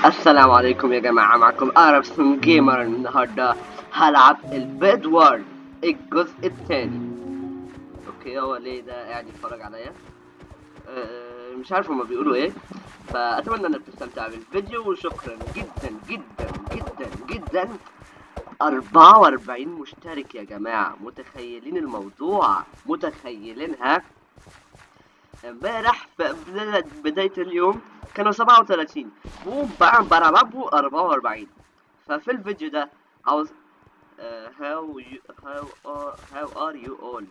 السلام عليكم يا جماعة معكم أربسون جيمر النهاردة هلعب البيد وورد الجزء الثاني اوكي هو ليه ده قاعد يتفرج عليا أه مش عارف هما بيقولوا ايه فأتمنى انك تستمتع بالفيديو وشكرا جدا جدا جدا جدا 44 مشترك يا جماعة متخيلين الموضوع متخيلينها امبارح في بداية, بداية اليوم كانوا 37 وبقى بلعبوا 44 ففي الفيديو ده عاوز uh, how you how are how are you all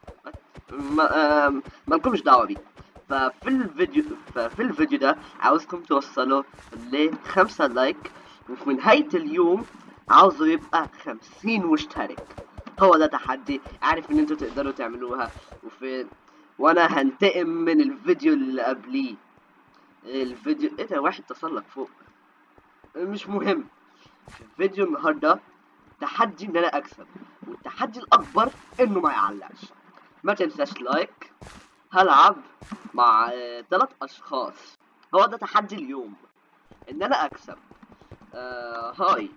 ما um, مالكمش دعوة بيه ففي الفيديو ففي الفيديو ده عاوزكم توصلوا لخمسة لايك وفي نهاية اليوم عاوزه يبقى خمسين مشترك هو ده تحدي عارف ان انتوا تقدروا تعملوها وفي وانا هنتقم من الفيديو اللي قبليه الفيديو ايه ده واحد تسلق فوق مش مهم الفيديو النهارده تحدي ان انا اكسب والتحدي الاكبر انه ما يعلقش ما تنساش لايك هلعب مع ثلاث اشخاص هو ده تحدي اليوم ان انا اكسب آه هاي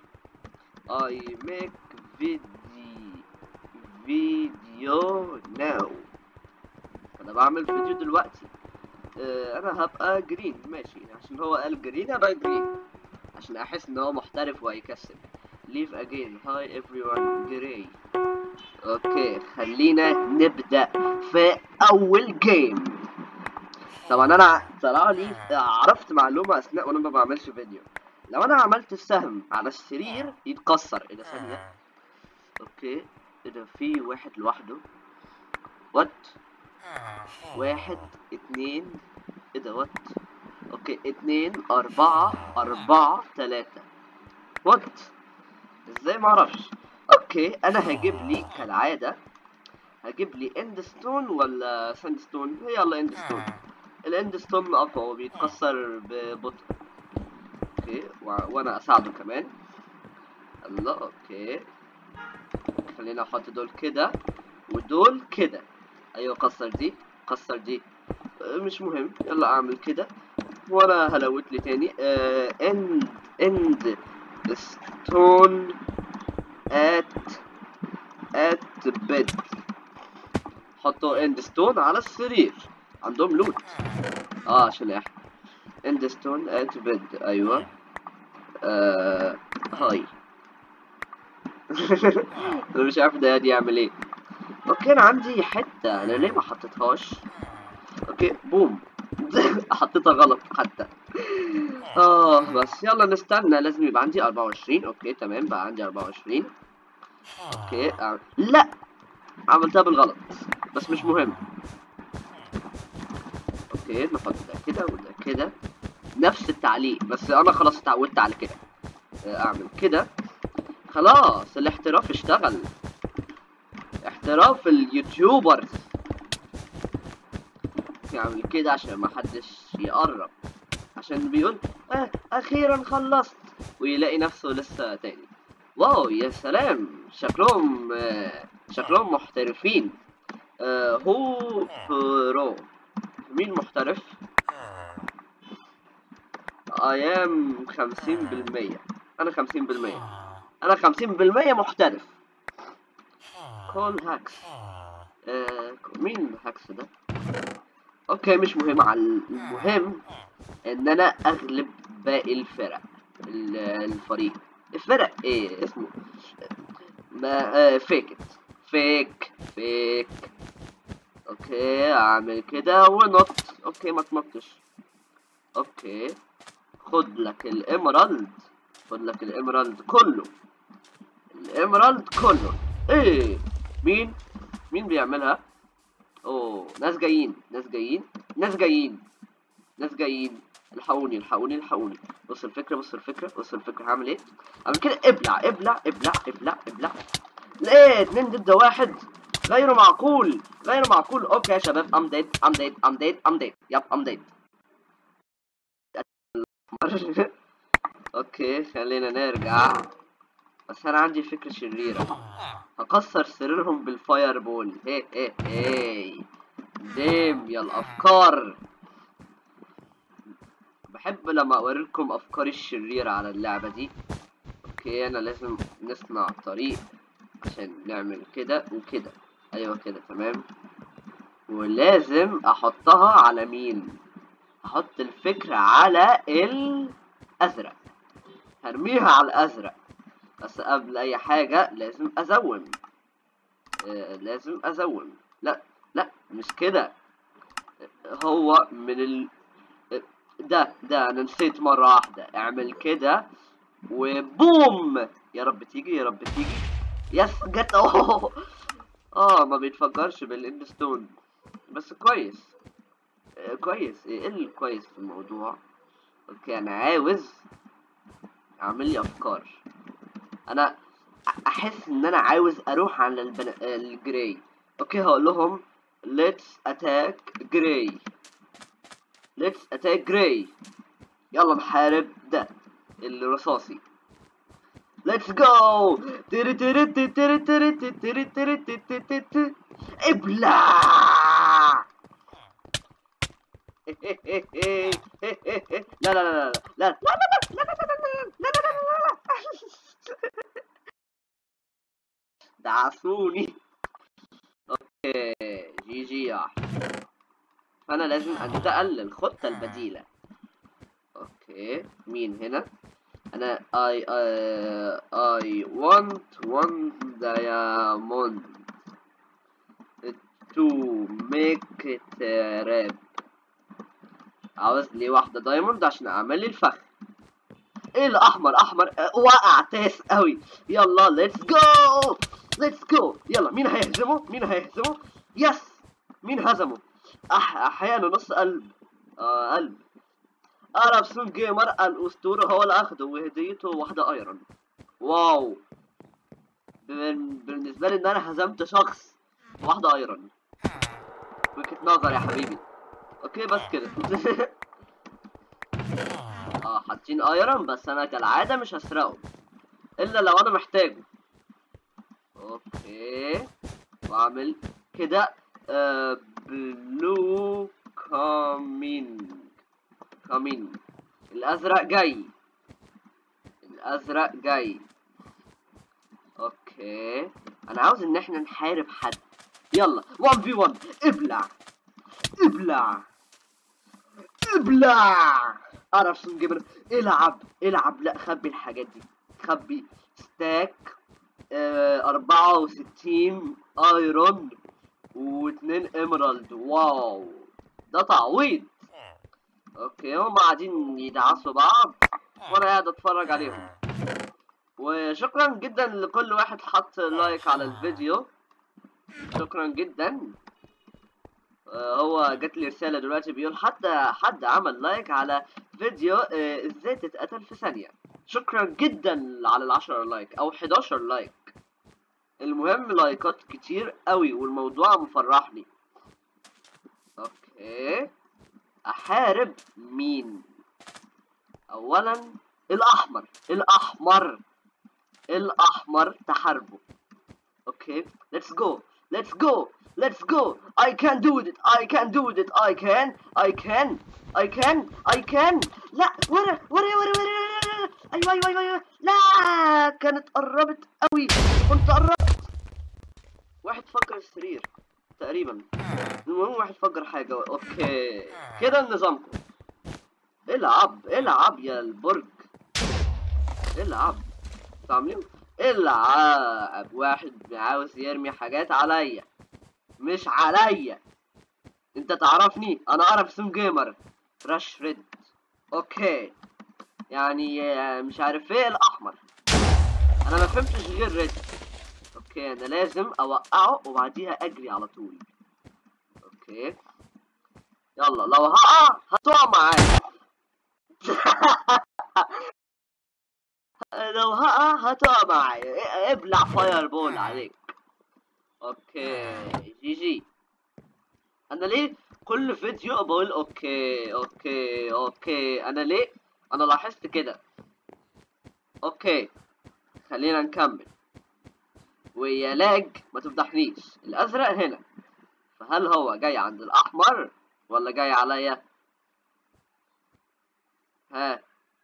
I make video video now انا بعمل فيديو دلوقتي آه انا هبقى جرين ماشي عشان هو قال جرين هبقى جرين عشان احس ان هو محترف وهيكسب leave again hi everyone gray اوكي خلينا نبدا في اول جيم طبعا انا طلع لي عرفت معلومه اثناء وانا ما بعملش فيديو لو انا عملت السهم على السرير يتكسر ايه ده ثانيه اوكي ايه ده في واحد لوحده وات واحد اتنين ايه ده وات اوكي اتنين اربعة اربعة تلاتة وات ازاي معرفش اوكي انا هجيب لي كالعادة هجيب لي اند ستون ولا ساند ستون يلا اند ستون الاند ستون اقوى وبيتكسر ببطء اوكي وانا اساعده كمان الله اوكي خلينا احط دول كده ودول كده ايوه كسر دي كسر دي مش مهم يلا اعمل كده وانا هلوت لي تاني اند اند ستون ات ات بيد حطوا اند ستون على السرير عندهم لوت اه عشان احنا اند ستون ات بيد ايوه آه هاي انا مش عارف ده يعمل ايه اوكي انا عندي حته انا ليه ما حطيتهاش اوكي بوم حطيتها غلط حتى اه بس يلا نستنى لازم يبقى عندي 24 اوكي تمام بقى عندي 24 اوكي أعمل. لا عملتها بالغلط بس مش مهم اوكي نحط ده كده وده كده نفس التعليق بس انا خلاص اتعودت على كده اعمل كده خلاص الاحتراف اشتغل احتراف اليوتيوبرز يعمل كده عشان ما حدش يقرب عشان بيقول اه اخيرا خلصت ويلاقي نفسه لسه تاني واو يا سلام شكلهم آه شكلهم محترفين آه هو برو مين محترف ايام خمسين بالمية انا خمسين بالمية انا خمسين بالمية محترف كول هاكس آه مين هاكس ده اوكي مش مهم على المهم ان انا اغلب باقي الفرق الفريق الفرق ايه اسمه ما آه فيك فيك فيك اوكي اعمل كده ونط اوكي ما تنطش اوكي خد لك الامرالد خد لك الامرالد كله الامرالد كله ايه مين مين بيعملها اوه ناس جايين ناس جايين ناس جايين ناس جايين الحقوني الحقوني الحقوني بص الفكره بص الفكره بص الفكره هعمل ايه اعمل كده ابلع ابلع ابلع ابلع ابلع ليه اتنين ضد واحد غير معقول غير معقول اوكي يا شباب ام ديد ام ديد ام ديد ام ديد يب ام ديد اوكي خلينا نرجع بس انا عندي فكرة شريرة هكسر سريرهم بالفاير بول هي هي هي ديم يا الافكار بحب لما اوريكم افكاري الشريرة على اللعبة دي اوكي انا لازم نصنع طريق عشان نعمل كده وكده ايوه كده تمام ولازم احطها على مين احط الفكرة على الازرق هرميها على الازرق بس قبل اي حاجة لازم ازوم آه لازم ازوم لا لا مش كده هو من ال ده ده انا نسيت مرة واحدة اعمل كده وبوم يا رب تيجي يا رب تيجي يس جت اوه اه ما بيتفجرش بالاندستون بس كويس آه كويس ايه اللي كويس في الموضوع اوكي انا عاوز اعمل لي افكار انا احس ان انا عاوز اروح على البن... الجراي اوكي هقول لهم let's attack gray let's attack gray يلا نحارب ده الرصاصي let's go تيري تيري تيري تيري تيري تيري تيري تيري ابلع لا لا لا لا لا لا لا لا لا لا لا لا لا دعسوني اوكي جي جي يا أحمد. فانا لازم انتقل للخطة البديلة اوكي مين هنا انا I uh, I want one diamond to make it a rap عاوز لي واحدة دايموند عشان اعمل لي الفخ ايه الاحمر احمر أه، وقع تاس قوي يلا ليتس جو ليتس جو يلا مين هيهزمه مين هيهزمه يس مين هزمه أح احيانا نص قلب آه قلب أرب سون جيمر الأسطورة هو اللي أخده وهديته واحدة أيرون واو بال- بالنسبة لي إن أنا هزمت شخص واحدة أيرون وجهة نظر يا حبيبي أوكي بس كده اه حاطين ايرون بس انا كالعادة مش هسرقه الا لو انا محتاجه اوكي واعمل كده آه بلو كامين كامين الازرق جاي الازرق جاي اوكي انا عاوز ان احنا نحارب حد يلا 1 في 1 ابلع ابلع ابلع اعرف سون جيمر العب العب لا خبي الحاجات دي خبي ستاك آه 64 ايرون واتنين ايمرالد واو ده تعويض اوكي هم قاعدين يدعسوا بعض وانا قاعد اتفرج عليهم وشكرا جدا لكل واحد حط لايك على الفيديو شكرا جدا آه، هو جات لي رسالة دلوقتي بيقول حتى حد عمل لايك على فيديو آه، ازاي تتقتل في ثانية شكرا جدا على العشرة لايك او 11 لايك المهم لايكات كتير قوي والموضوع مفرحني اوكي احارب مين اولا الاحمر الاحمر الاحمر تحاربه اوكي let's go let's go let's go I can do it I can do it I can I can I can I can لا ورا ورا ورا ورا ايوه ايوه ايوه ايوه لا كانت قربت قوي كنت قربت واحد فجر السرير تقريبا المهم واحد فجر حاجة اوكي كده نظامكم العب العب يا البرج العب انتوا عاملين العب واحد عاوز يرمي حاجات عليا مش عليا انت تعرفني انا اعرف اسم جيمر راش ريد اوكي يعني آه، مش عارف ايه الاحمر انا ما فهمتش غير ريد اوكي انا لازم اوقعه وبعديها اجري على طول اوكي يلا لو هقع هتقع معايا لو هقع هتقع معايا إيه- ابلع فاير بول عليك اوكي جي جي انا ليه كل فيديو بقول اوكي اوكي اوكي انا ليه انا لاحظت كده اوكي خلينا نكمل ويا لاج ما تفضحنيش الازرق هنا فهل هو جاي عند الاحمر ولا جاي عليا ها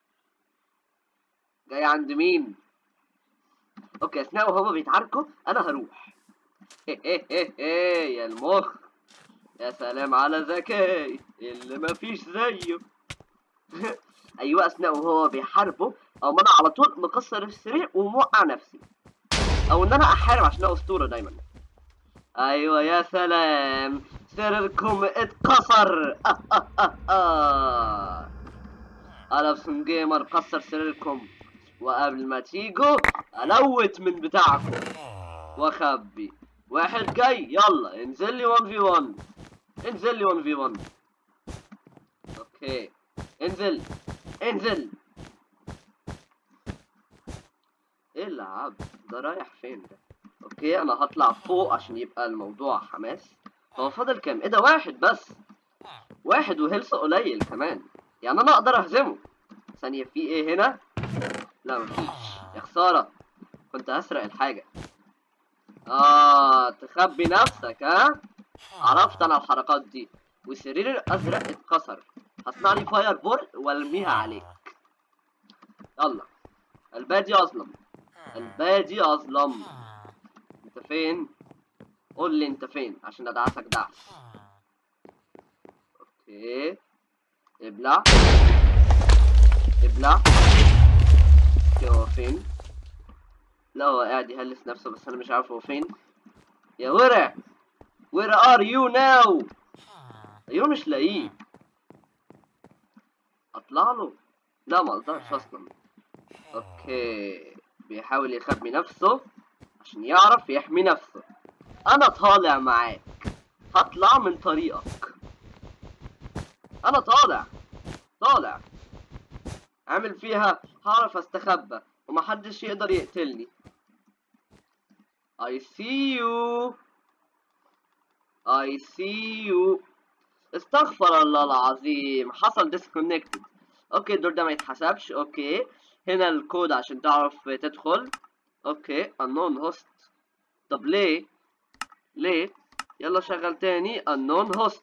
جاي عند مين اوكي اثناء وهما بيتعاركوا انا هروح هيه هيه هيه هيه يا المخ يا سلام على ذكائي اللي مفيش زيه ايوه اثناء وهو بيحاربه او انا على طول مكسر السرير وموقع نفسي او ان انا احارب عشان انا اسطوره دايما ايوه يا سلام سريركم اتكسر آه آه آه آه. ألفسون جيمر كسر سريركم وقبل ما تيجوا ألوت من بتاعكم واخبي واحد جاي يلا انزل لي 1 في 1 انزل لي 1 في 1 اوكي انزل انزل ايه اللعب ده رايح فين ده اوكي انا هطلع فوق عشان يبقى الموضوع حماس هو فاضل كام ايه ده واحد بس واحد وهيلث قليل كمان يعني انا اقدر اهزمه ثانية في ايه هنا لا مفيش يا خسارة كنت هسرق الحاجة اه تخبي نفسك ها عرفت انا الحركات دي والسرير الازرق اتكسر هصنع لي فاير بول وارميها عليك يلا البادي اظلم البادي اظلم انت فين قول لي انت فين عشان ادعسك دعس اوكي ابلع ابلع اوكي هو فين لا هو قاعد يهلس نفسه بس انا مش عارف هو فين يا ورع where are you now ايوه مش لاقيه اطلع له لا ما اقدرش اصلا اوكي بيحاول يخبي نفسه عشان يعرف يحمي نفسه انا طالع معاك هطلع من طريقك انا طالع طالع عامل فيها هعرف استخبى ومحدش يقدر يقتلني I see you I see you استغفر الله العظيم حصل disconnected اوكي الدور ده ما يتحسبش اوكي هنا الكود عشان تعرف تدخل اوكي unknown host طب ليه ليه يلا شغل تاني unknown host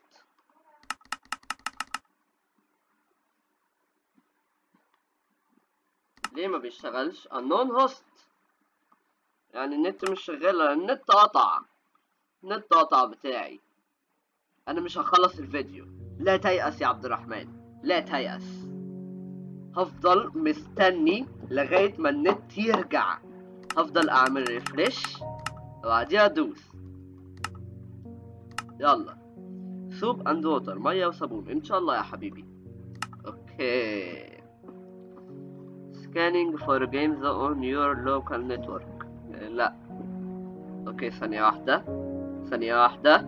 ليه ما بيشتغلش unknown host يعني النت مش شغال النت قطع النت قطع بتاعي انا مش هخلص الفيديو لا تيأس يا عبد الرحمن لا تيأس هفضل مستني لغاية ما النت يرجع هفضل اعمل ريفرش وبعديها ادوس يلا سوب اند ووتر ميه وصابون ان شاء الله يا حبيبي اوكي scanning for games on your local network لا اوكي ثانية واحدة ثانية واحدة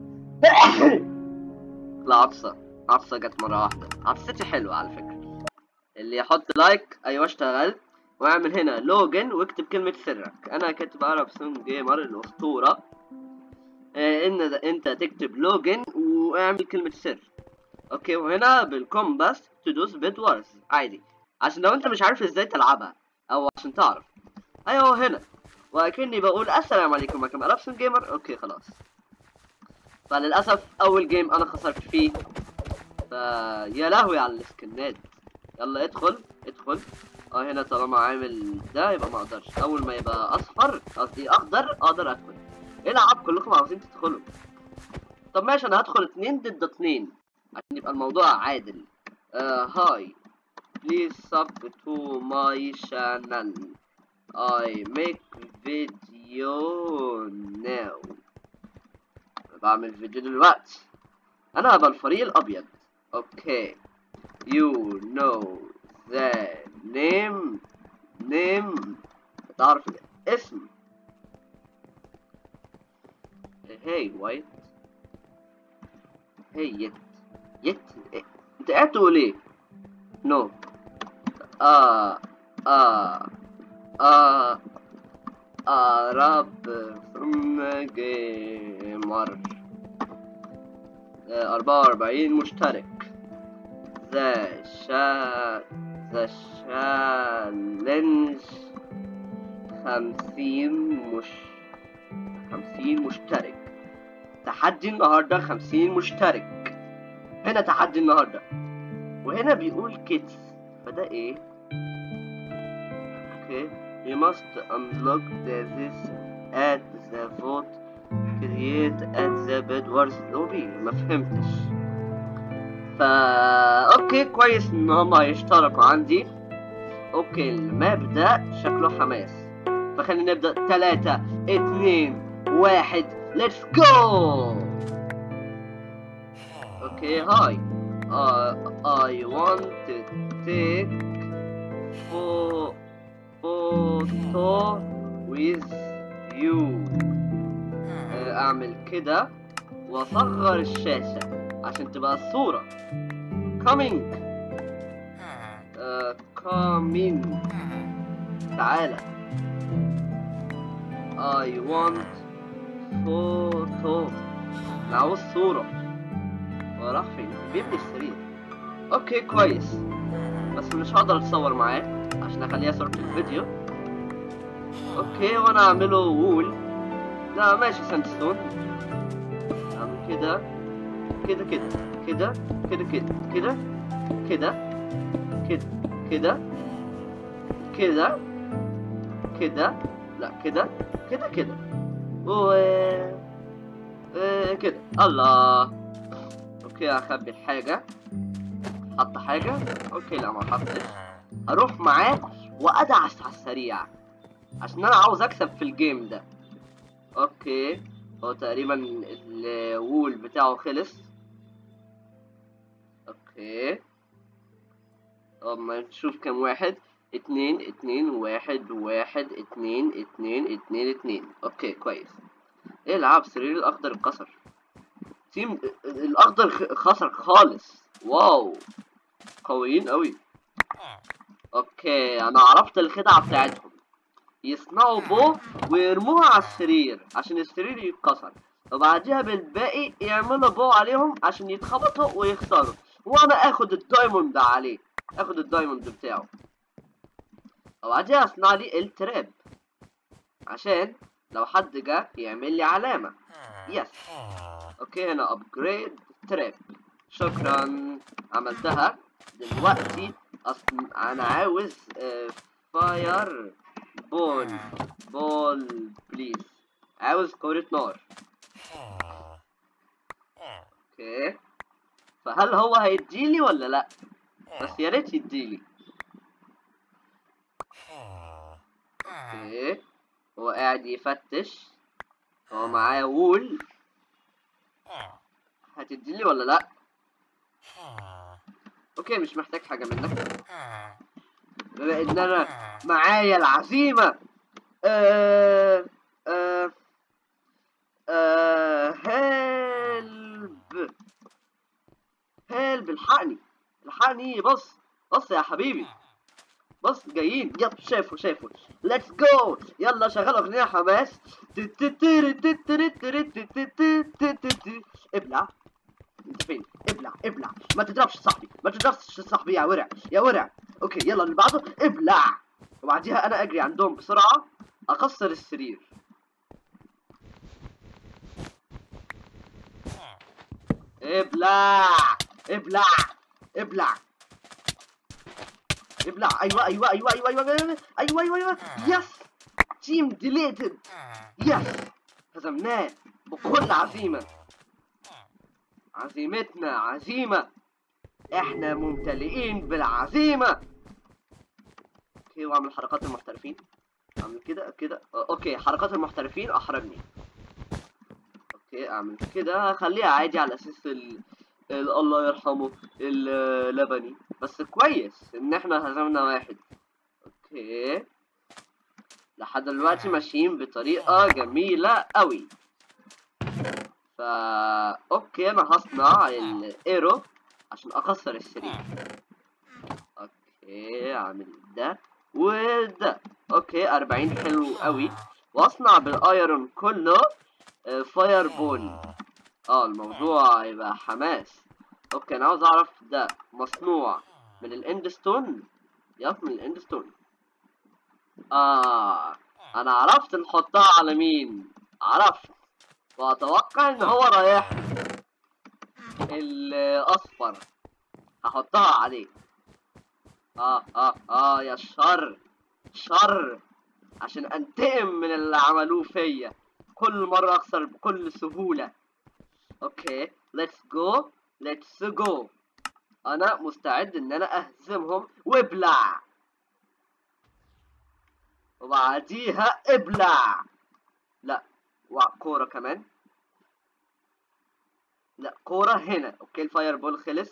لا عطسة عطسة جت مرة واحدة عطستي حلوة على فكرة اللي يحط لايك ايوه اشتغل واعمل هنا لوجن واكتب كلمة سرك انا كاتب عرب سون جيمر الاسطورة آه ان انت تكتب لوجن واعمل كلمة سر اوكي وهنا بالكومباس تدوس بيت وارز عادي عشان لو انت مش عارف ازاي تلعبها او عشان تعرف ايوه هنا وكأني بقول السلام عليكم معكم ألابسون جيمر اوكي خلاص فللأسف أول جيم أنا خسرت فيه فيا لهوي على السكنات يلا ادخل ادخل اه هنا طالما عامل ده يبقى ما اقدرش اول ما يبقى اصفر قصدي اخضر اقدر ادخل العب كلكم عاوزين تدخلوا طب ماشي انا هدخل اتنين ضد اتنين عشان يبقى الموضوع عادل آه هاي please sub to my channel I make video now بعمل فيديو دلوقتي انا هبقى الفريق الابيض اوكي you know the name name تعرف الاسم هاي وايت هاي يت يت إيه؟ انت قاعد تقول ايه نو اه اه اه عرب جيمر أربعة وأربعين مشترك ذا شا ذا شالنج خمسين مش خمسين مشترك تحدي النهاردة خمسين مشترك هنا تحدي النهاردة وهنا بيقول كيدز فده ايه اوكي you must unlock this at the vote create at the bedwars lobby ما فهمتش فا اوكي كويس ان هما يشتركوا عندي اوكي الماب ده شكله حماس فخلينا نبدأ تلاتة اتنين واحد ليتس جو اوكي هاي I want to take pho- photo with you آه، اعمل كده واصغر الشاشة عشان تبقى الصورة coming آه، coming تعالى I want photo أنا عاوز صورة هو راح فين؟ بيبني السرير اوكي كويس بس مش هقدر اتصور معاه عشان اخليها صورة الفيديو اوكي وانا اعمله وول لا ماشي ساندستون اعمل كده كده كده كده كده كده كده كده كده كده كده كده لا كده كده كده و آه، كده الله اوكي اخبي الحاجة حط حاجة اوكي لا ما حطش اروح معاه وادعس على السريع عشان انا عاوز اكسب في الجيم ده اوكي هو تقريبا الوول بتاعه خلص اوكي اما نشوف كام واحد اتنين اتنين واحد واحد اتنين اتنين اتنين اتنين اوكي كويس ايه العب سرير الاخضر اتكسر تيم الاخضر خ- خسر خالص واو قويين قوي اوكي انا عرفت الخدعة بتاعتهم يصنعوا بو ويرموها على السرير عشان السرير يتكسر وبعديها بالباقي يعملوا بو عليهم عشان يتخبطوا ويخسروا وانا اخد الدايموند عليه اخد الدايموند بتاعه وبعديها اصنع لي التراب عشان لو حد جه يعمل لي علامة يس اوكي هنا ابجريد تراب شكرا عملتها دلوقتي اصلا انا عاوز فاير بول بول بليز عاوز كورة نار اوكي فهل هو هيديلي ولا لا بس يا ريت يديلي اوكي هو قاعد يفتش هو معاه وول هتديلي ولا لا اوكي مش محتاج حاجه منك بما ان انا معايا العزيمه آه آه آه هيلب هيلب الحقني الحقني بص بص يا حبيبي بص جايين يلا شافوا شافوا ليتس جو يلا شغل اغنيه حماس ابلع انت فين ابلع ابلع ما تضربش صاحبي ما تضربش صاحبي يا ورع يا ورع اوكي يلا اللي بعده ابلع وبعديها انا اجري عندهم بسرعه اكسر السرير ابلع ابلع ابلع ابلع ايوه ايوه ايوه ايوه ايوه ايوه ايوه ايوه, أيوة. يس تيم ديليتد يس هزمناه بكل عزيمه عزيمتنا عزيمه احنا ممتلئين بالعزيمه اوكي واعمل حركات المحترفين اعمل كده كده آه، اوكي حركات المحترفين احرجني اوكي اعمل كده خليها عادي على اساس ال... ال... الله يرحمه اللبني بس كويس ان احنا هزمنا واحد اوكي لحد دلوقتي ماشيين بطريقة جميلة قوي فا اوكي انا هصنع الايرو عشان اكسر السرير اوكي اعمل ده وده اوكي 40 حلو قوي واصنع بالايرون كله فاير بول اه الموضوع هيبقى حماس اوكي انا عاوز اعرف ده مصنوع من الاندستون يب من الاندستون اه انا عرفت نحطها على مين عرفت واتوقع ان هو رايح الاصفر هحطها عليه اه اه اه يا شر شر عشان انتقم من اللي عملوه فيا كل مرة اخسر بكل سهولة اوكي ليتس جو ليتس جو انا مستعد ان انا اهزمهم وابلع وبعديها ابلع لا وكورة كمان لا كورة هنا اوكي الفاير بول خلص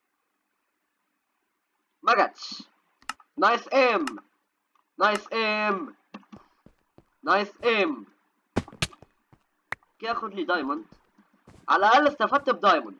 ما جاتش نايس ام نايس ام نايس ام كي اخد لي دايموند على الاقل استفدت بدايموند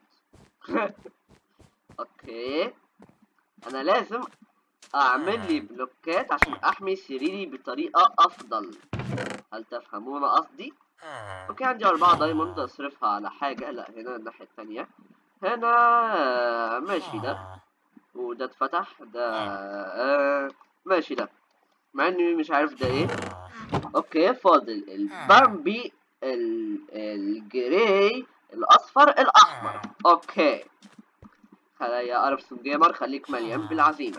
اوكي انا لازم اعمل لي بلوكات عشان احمي سريري بطريقة افضل هل تفهمون قصدي اوكي عندي اربعة دايموند اصرفها على حاجة لا هنا الناحية التانية هنا آه، ماشي ده وده اتفتح ده آه ماشي ده مع اني مش عارف ده ايه اوكي فاضل البامبي ال- الجراي الاصفر الاحمر اوكي خلي يا اربسون جيمر خليك مليان بالعزيمه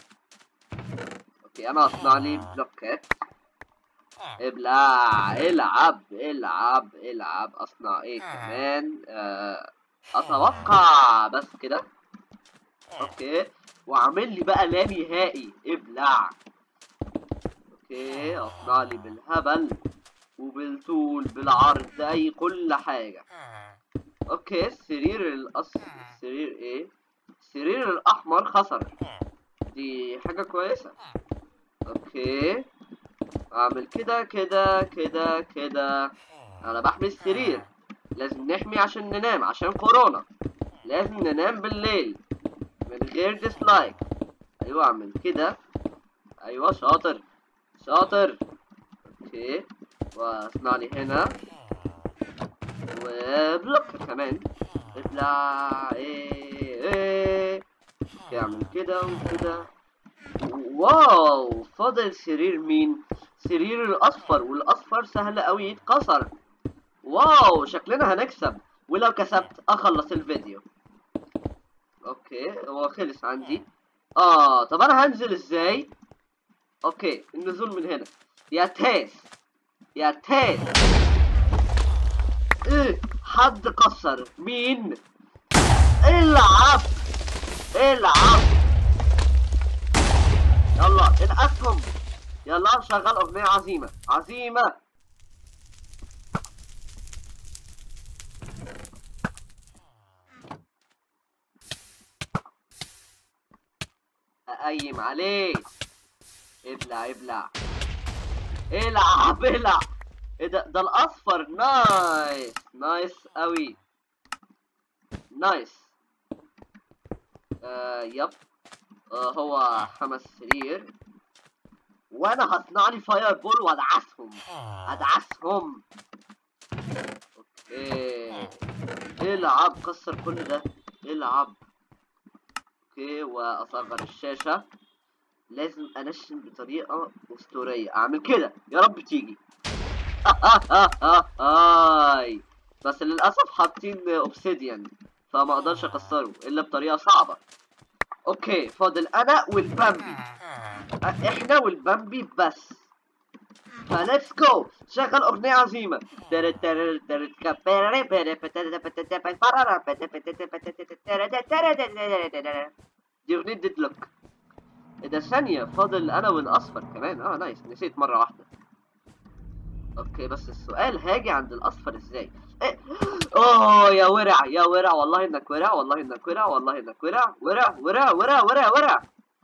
اوكي انا اصنع لي بلوكات ابلع العب العب العب اصنع ايه كمان آه اتوقع بس كده اوكي واعمل لي بقى لا نهائي ابلع اوكي اصنع لي بالهبل وبالطول بالعرض اي كل حاجه اوكي السرير الأص... السرير ايه السرير الاحمر خسر دي حاجه كويسه اوكي اعمل كده كده كده كده انا بحمي السرير لازم نحمي عشان ننام عشان كورونا لازم ننام بالليل من غير ديسلايك ايوه اعمل كده ايوه شاطر شاطر اوكي واصنع لي هنا وبلوك كمان اطلع ايه ايه اوكي اعمل كده وكده واو فاضل سرير مين سرير الاصفر والاصفر سهل قوي يتكسر واو شكلنا هنكسب ولو كسبت اخلص الفيديو اوكي هو خلص عندي اه طب انا هنزل ازاي اوكي النزول من هنا يا تاس يا تاس ايه حد كسر مين العب العب يلا الاسهم يلا شغل اغنية عظيمة عظيمة اقيم عليه ابلع ابلع العب العب ايه ده ده الاصفر نايس نايس قوي نايس آه يب آه هو خمس سرير وانا هصنع لي فاير بول وادعسهم ادعسهم اوكي العب كسر كل ده العب اوكي واصغر الشاشة لازم انشن بطريقة اسطورية اعمل كده يا رب تيجي اي بس للاسف حاطين اوبسيديان فما اقدرش اكسره الا بطريقة صعبة اوكي فاضل انا والبامبي احنا والبامبي بس فليتس جو شغل اغنية عظيمة دي اغنية ديدلوك ايه ده ثانية فاضل انا والاصفر كمان اه نايس نسيت مرة واحدة اوكي بس السؤال هاجي عند الاصفر ازاي إيه؟ اوه يا ورع يا ورع والله انك ورع والله انك ورع والله انك ورع ورع ورع ورع ورع ورع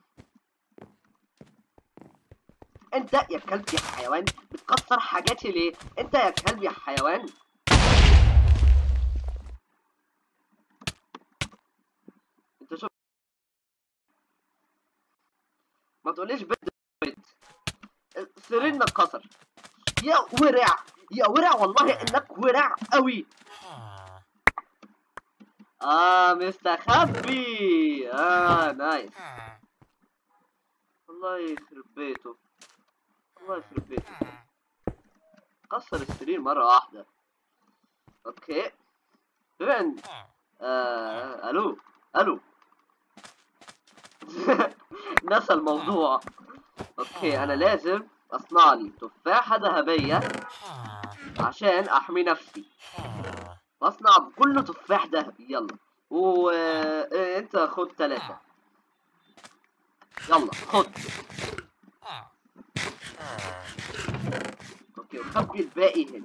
انت يا كلب يا حيوان بتكسر حاجاتي ليه انت يا كلب يا حيوان انت شوف ما تقوليش بيت بيت سريرنا اتكسر يا ورع يا ورع والله انك ورع قوي اه مستخبي اه نايس الله يخرب بيته الله يخرب بيته كسر السرير مرة واحدة اوكي بما ان آه الو الو نسى الموضوع اوكي انا لازم اصنع لي تفاحة ذهبية عشان احمي نفسي واصنع كله تفاح ذهبي يلا وانت خد ثلاثة يلا خد اوكي وخبي الباقي هنا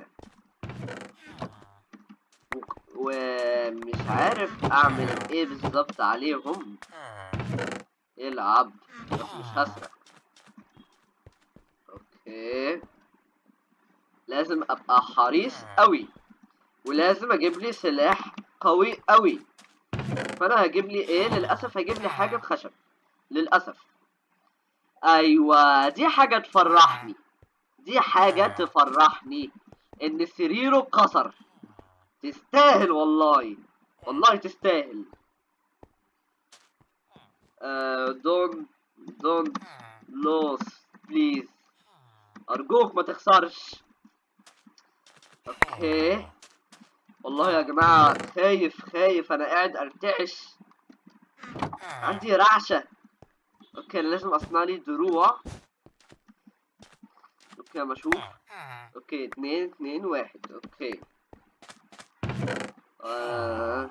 وك- ومش عارف اعمل ايه بالظبط عليهم العب بس مش هسرق اوكي لازم ابقى حريص قوي ولازم اجيب لي سلاح قوي قوي فانا هجيب لي ايه للاسف هجيب لي حاجه بخشب للاسف ايوه دي حاجه تفرحني دي حاجه تفرحني ان سريره اتكسر تستاهل والله والله تستاهل uh, don't don't lose please ارجوك ما تخسرش اوكي والله يا جماعة خايف خايف انا قاعد ارتعش عندي رعشة اوكي أنا لازم اصنع لي دروع اوكي اما اشوف اوكي اتنين اتنين واحد اوكي آه.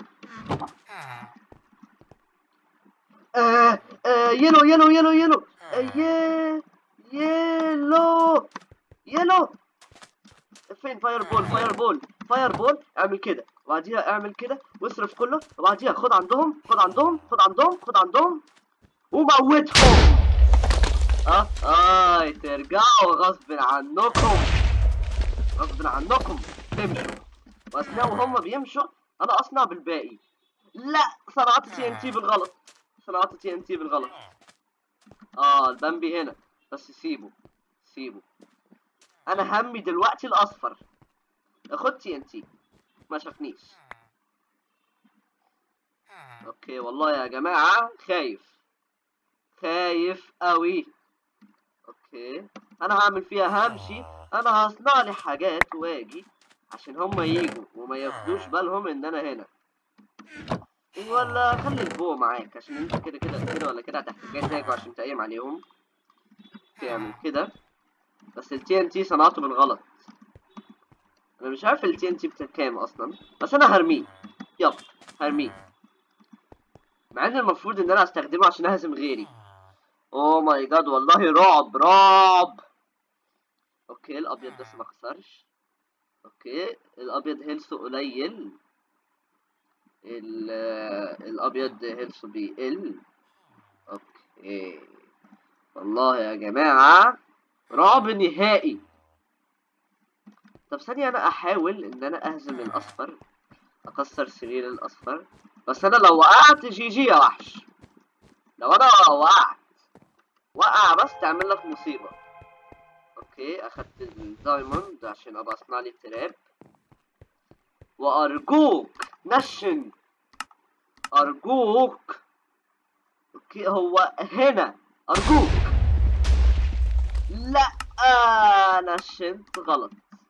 آه. آه. يلو يلو يلو يلو آه. يه يلو يلو فين فاير بول فاير بول فاير بول اعمل كده وبعديها اعمل كده واصرف كله وبعديها خد عندهم خد عندهم خد عندهم خد عندهم وموتهم اه اه ترجعوا غصب عنكم غصب عنكم تمشوا واثناء وهم بيمشوا انا اصنع بالباقي لا صنعت تي ان تي بالغلط صنعت تي ان تي بالغلط اه البامبي هنا بس سيبه سيبه انا همي دلوقتي الاصفر خد تي ان تي ما شافنيش اوكي والله يا جماعة خايف خايف قوي اوكي انا هعمل فيها همشي انا هصنع لي حاجات واجي عشان هم يجوا وما ياخدوش بالهم ان انا هنا ولا خلي البو معاك عشان انت كده كده كده ولا كده هتحتاج تاجوا عشان تقيم عليهم تعمل كده بس ال TNT صنعته بالغلط انا مش عارف ال TNT بكام اصلا بس انا هرميه يلا هرميه مع ان المفروض ان انا استخدمه عشان اهزم غيري اوه ماي جاد والله رعب رعب اوكي الابيض بس ما خسرش اوكي الابيض هيلثه قليل ال- الابيض هيلثه بيقل اوكي والله يا جماعة رعب نهائي طب ثانية انا احاول ان انا اهزم الاصفر اكسر سرير الاصفر بس انا لو وقعت جي جي يا وحش لو انا وقعت وقع بس تعمل لك مصيبة اوكي اخدت الدايموند عشان ابقى اصنع لي تراب وارجوك نشن ارجوك اوكي هو هنا ارجوك لا آه نشنت غلط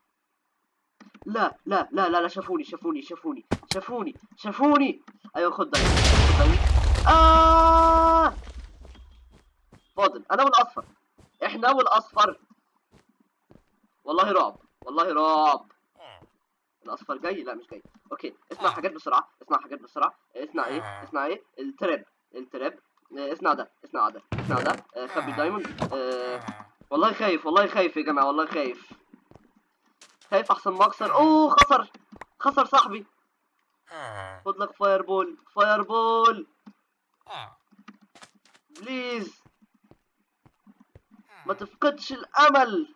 لا لا لا لا لا شافوني شافوني شافوني شافوني شافوني ايوه خد دايموند خد دايموند آه فاضل انا والاصفر احنا والاصفر والله رعب والله رعب الاصفر جاي لا مش جاي اوكي اسمع حاجات بسرعه اسمع حاجات بسرعه اسمع ايه اسمع ايه التراب التراب آه، اسمع ده اسمع ده اسمع ده آه، خبي دايموند آه، والله خايف والله خايف يا جماعه والله خايف خايف احسن ما اخسر اوه خسر خسر صاحبي خد لك فاير بول فاير بول بليز ما تفقدش الامل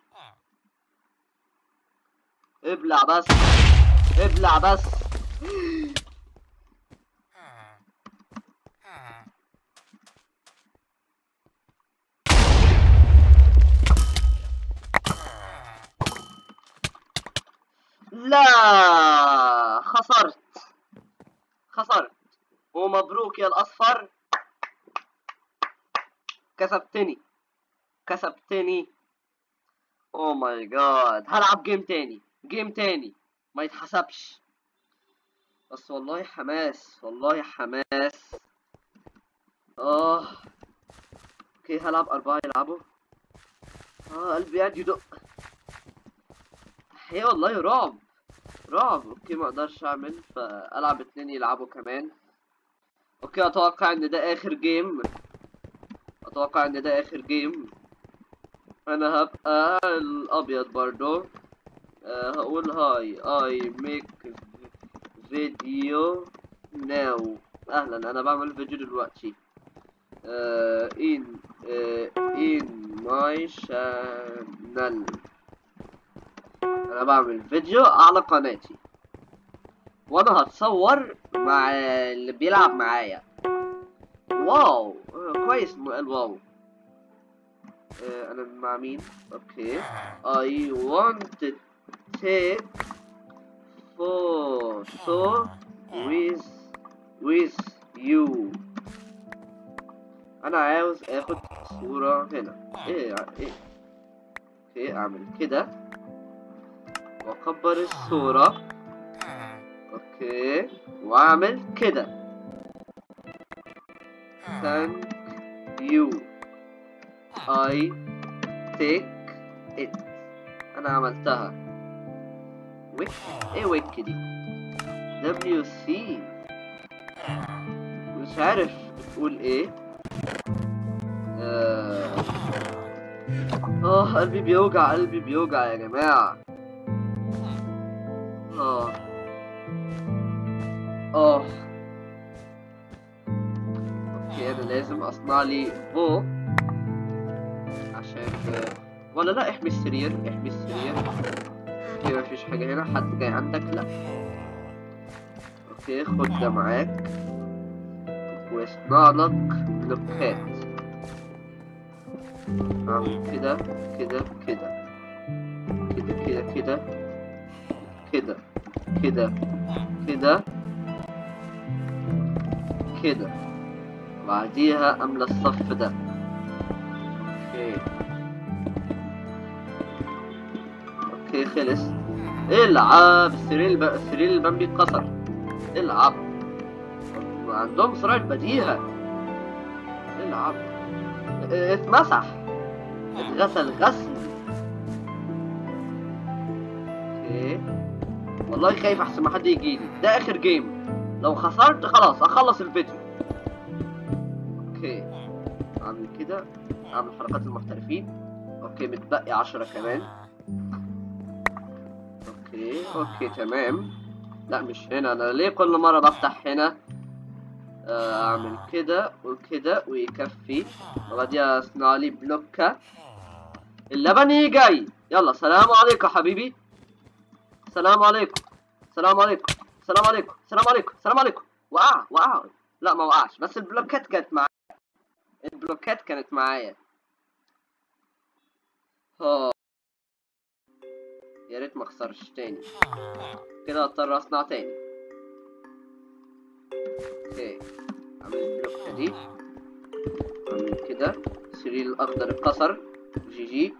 ابلع بس ابلع بس لا خسرت خسرت ومبروك يا الاصفر كسبتني كسبتني اوه ماي جاد هلعب جيم تاني جيم تاني ما يتحسبش بس والله حماس والله حماس اه اوكي اوكي هلعب اربعة يلعبوا اه قلبي قاعد يدق هي والله رعب رعب اوكي ما اقدرش اعمل فالعب اتنين يلعبوا كمان اوكي اتوقع ان ده اخر جيم اتوقع ان ده اخر جيم انا هبقى الابيض برضو أه هقول هاي اي ميك فيديو ناو اهلا انا بعمل فيديو دلوقتي uh, in uh, in my channel انا بعمل فيديو على قناتي وانا هتصور مع اللي بيلعب معايا واو آه، كويس انه قال واو آه، انا مع مين اوكي I want to take photo with with you انا عاوز اخد صورة هنا ايه ايه اوكي اعمل كده واكبر الصورة اوكي واعمل كده thank you I take it انا عملتها ويك ايه ويك دي دبليو سي مش عارف بتقول ايه آه آه، قلبي بيوجع قلبي بيوجع يا جماعة اه اه اوكي انا لازم اصنع لي بو عشان ولا لا احمي السرير احمي السرير اوكي مفيش حاجة هنا حد جاي عندك لا اوكي خد ده معاك واصنع لك بلوكات اعمل كده كده كده كده كده كده كده كده كده كده بعديها املى الصف ده اوكي اوكي خلص العب السرير الب... السرير البامبي اتكسر العب عندهم سرعة بديهة العب اه، اتمسح اتغسل غسل اوكي والله خايف احسن ما حد يجيلي ده اخر جيم لو خسرت خلاص اخلص الفيديو اوكي اعمل كده اعمل حركات المحترفين اوكي متبقي عشرة كمان اوكي اوكي تمام لا مش هنا انا ليه كل مرة بفتح هنا آه، اعمل كده وكده ويكفي وبعديها اصنع لي بلوكة اللبني جاي يلا سلام عليكم حبيبي سلام عليكم سلام عليكم سلام عليكم سلام عليكم سلام عليكم وقع وقع لا ما وقعش بس البلوكات كانت معايا البلوكات كانت معايا اه يا ريت ما اخسرش تاني كده اضطر اصنع تاني اوكي اعمل البلوكة دي اعمل كده السرير الاخضر اتكسر جي جي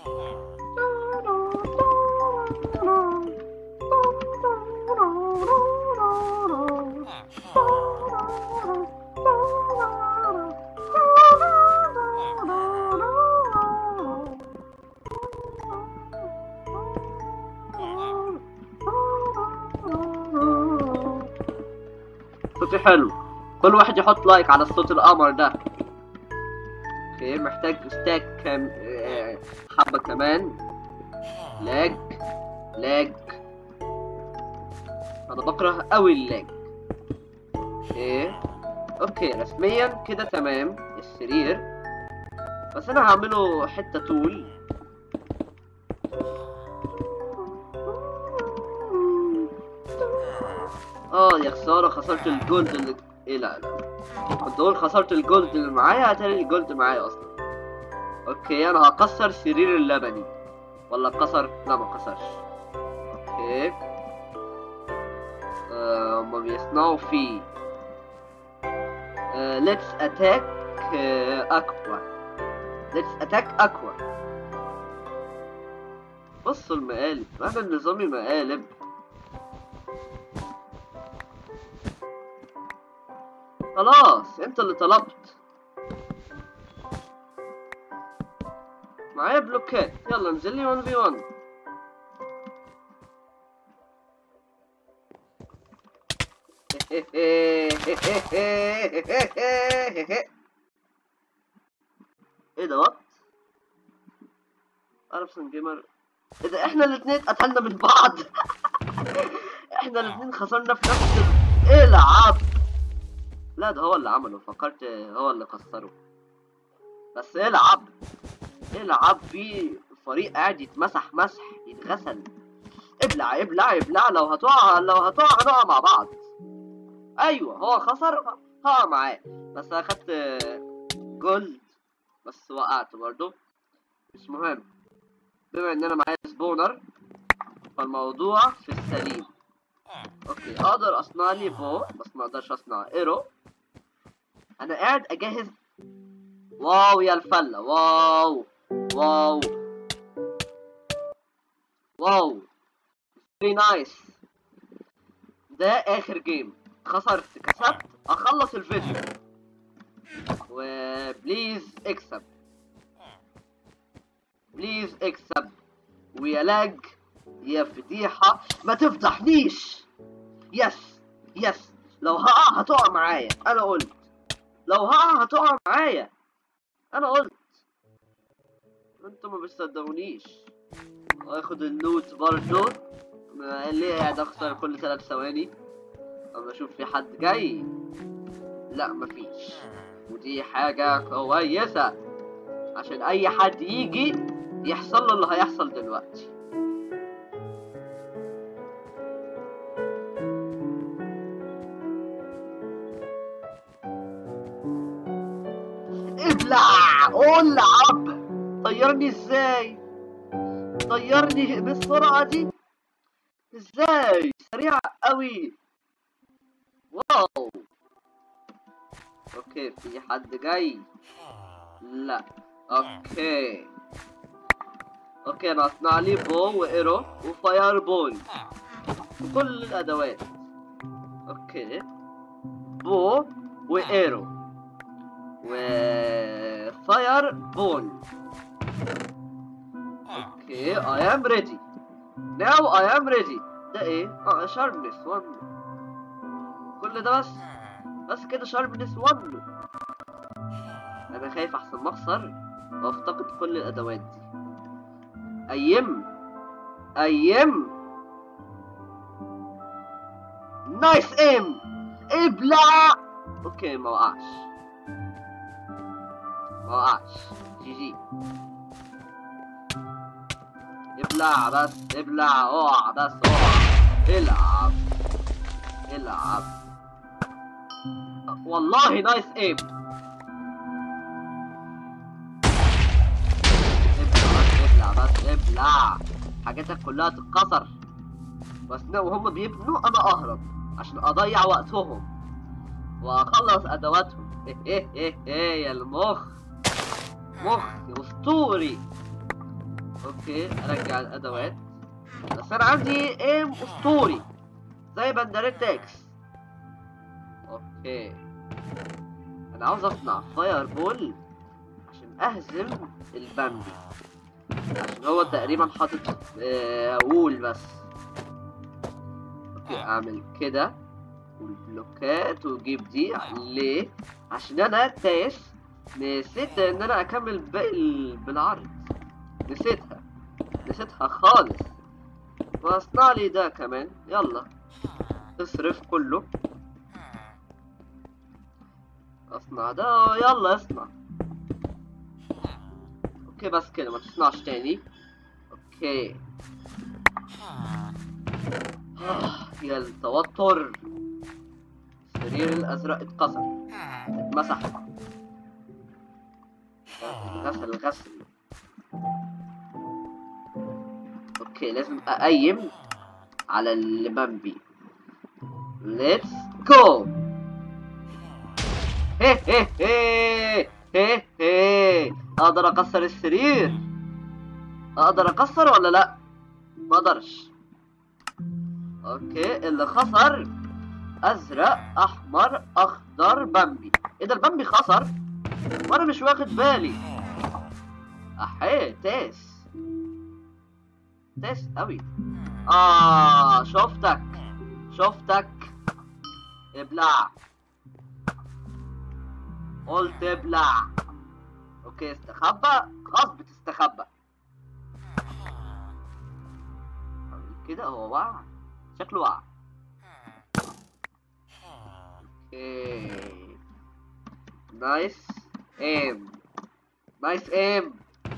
صوتي حلو كل واحد يحط لايك على الصوت القمر ده اوكي محتاج ستاك كام آه، حبة كمان لاج لاج انا بكره قوي اللاج اوكي اوكي رسميا كده تمام السرير بس انا هعمله حتة طول اه يا خسارة خسرت الجولد اللي ايه لا لا كنت اقول خسرت الجولد اللي معايا هتلاقي الجولد معايا اصلا اوكي انا هكسر سرير اللبني ولا اتكسر لا ما اتكسرش اوكي آه، هما بيصنعوا فيه ليتس اتاك اكوا ليتس اتاك اكوا بصوا المقالب انا نظامي مقالب خلاص انت اللي طلبت معايا بلوكات يلا انزل لي 1 في 1 ايه ده وات اربسون جيمر ايه ده احنا الاثنين قتلنا من بعض احنا الاثنين خسرنا في نفس الالعاب لا ده هو اللي عمله فكرت هو اللي كسره بس العب العب في فريق قاعد يتمسح مسح يتغسل ابلع ابلع ابلع لو هتقع لو هتقع هنقع مع بعض ايوه هو خسر هقع معاه بس اخدت جولد بس وقعت برضه مش مهم بما ان انا معايا سبونر فالموضوع في السليم اوكي اقدر اصنع لي بو بس ما اقدرش اصنع ايرو انا قاعد اجهز واو يا الفله واو واو واو فيري نايس ده اخر جيم خسرت كسبت اخلص الفيديو وبليز اكسب بليز اكسب ويا لاج يا فضيحة ما تفضحنيش يس يس لو هقع هتقع معايا انا قلت لو هقع هتقع معايا انا قلت انتوا ما بتصدقونيش واخد اللوت برضو ما ليه قاعد اخسر كل ثلاث ثواني اما اشوف في حد جاي لا مفيش ودي حاجة كويسة عشان اي حد يجي يحصل له اللي هيحصل دلوقتي ابلع العب طيرني ازاي طيرني بالسرعة دي ازاي سريع قوي واو اوكي في حد جاي لا اوكي اوكي انا اصنع لي بو وايرو وفاير بول كل الادوات اوكي بو وايرو وفاير بول اوكي I am ready now I am ready ده ايه؟ اه شاربنس 1 كل ده بس بس كده شاربنس 1 انا خايف احسن ما اخسر وافتقد كل الادوات دي ايم ايم نايس ام ابلع اوكي ما وقعش ما وقعش جي جي ابلع بس ابلع اوعى بس اوعى العب العب والله نايس ايم ابلع بس ابلع بس ابلع حاجاتك كلها تتكسر بس وهم بيبنوا انا اهرب عشان اضيع وقتهم واخلص ادواتهم ايه ايه ايه ايه يا المخ مخ اسطوري اوكي ارجع الادوات بس انا عندي ايم اسطوري زي بندريت اكس اوكي انا عاوز اصنع فاير بول عشان اهزم البامبي عشان هو تقريبا حاطط آه وول بس اوكي اعمل كده والبلوكات واجيب دي ليه عشان انا تايس نسيت ان انا اكمل باقي بالعرض نسيتها نسيتها خالص واصنع لي ده كمان يلا اصرف كله اصنع ده يلا اصنع اوكي بس كده ما تصنعش تاني اوكي آه يا التوتر السرير الازرق اتكسر اتمسح غسل غسل اوكي لازم اقيم على البامبي ليتس جو هي هي هي هي هي اقدر اكسر السرير اقدر اكسر ولا لا ما اقدرش اوكي اللي خسر ازرق احمر اخضر بامبي ايه ده البامبي خسر وانا مش واخد بالي احيه تيس تيس قوي اه شفتك شفتك ابلع قلت ابلع اوكي استخبى خلاص بتستخبى كده هو وقع شكله وقع اوكي نايس ايم نايس ايم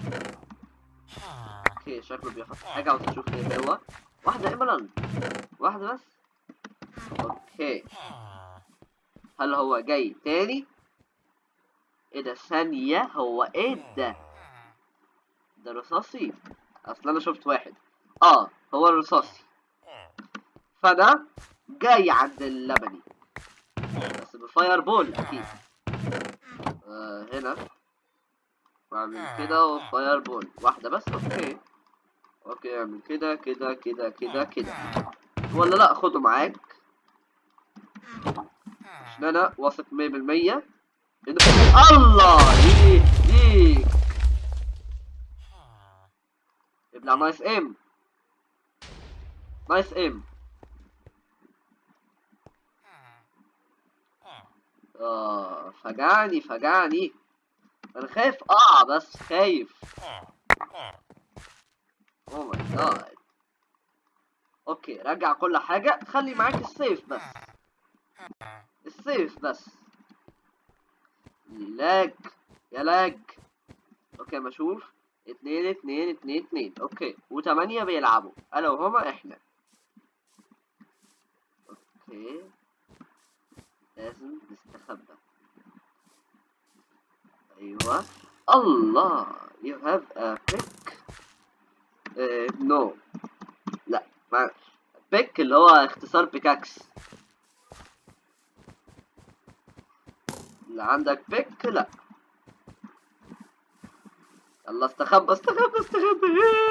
اوكي شكله بياخد حاجة عاوز اشوف ايه هو واحدة ايمرالد واحدة بس اوكي هل هو جاي تاني ايه ده ثانية هو ايه ده ده رصاصي اصل انا شفت واحد اه هو الرصاصي فانا جاي عند اللبني بس بفاير بول اكيد آه هنا واعمل كده وفاير بول واحدة بس اوكي اوكي اعمل كده كده كده كده كده ولا لا خده معاك عشان انا واثق مية بالمية إنه الله يهديك ابلع نايس ام نايس ام اه فجعني فجعني انا خايف اقع بس خايف او ماي جاد اوكي رجع كل حاجة خلي معاك السيف بس السيف بس لاج يا لاج اوكي ما اشوف اتنين اتنين اتنين اتنين اوكي وتمانية بيلعبوا انا وهما احنا اوكي لازم نستخبى ايوه الله you have a pick uh, no لا ما بيك اللي هو اختصار بيكاكس اللي عندك بيك لا يلا استخبى استخبى استخبى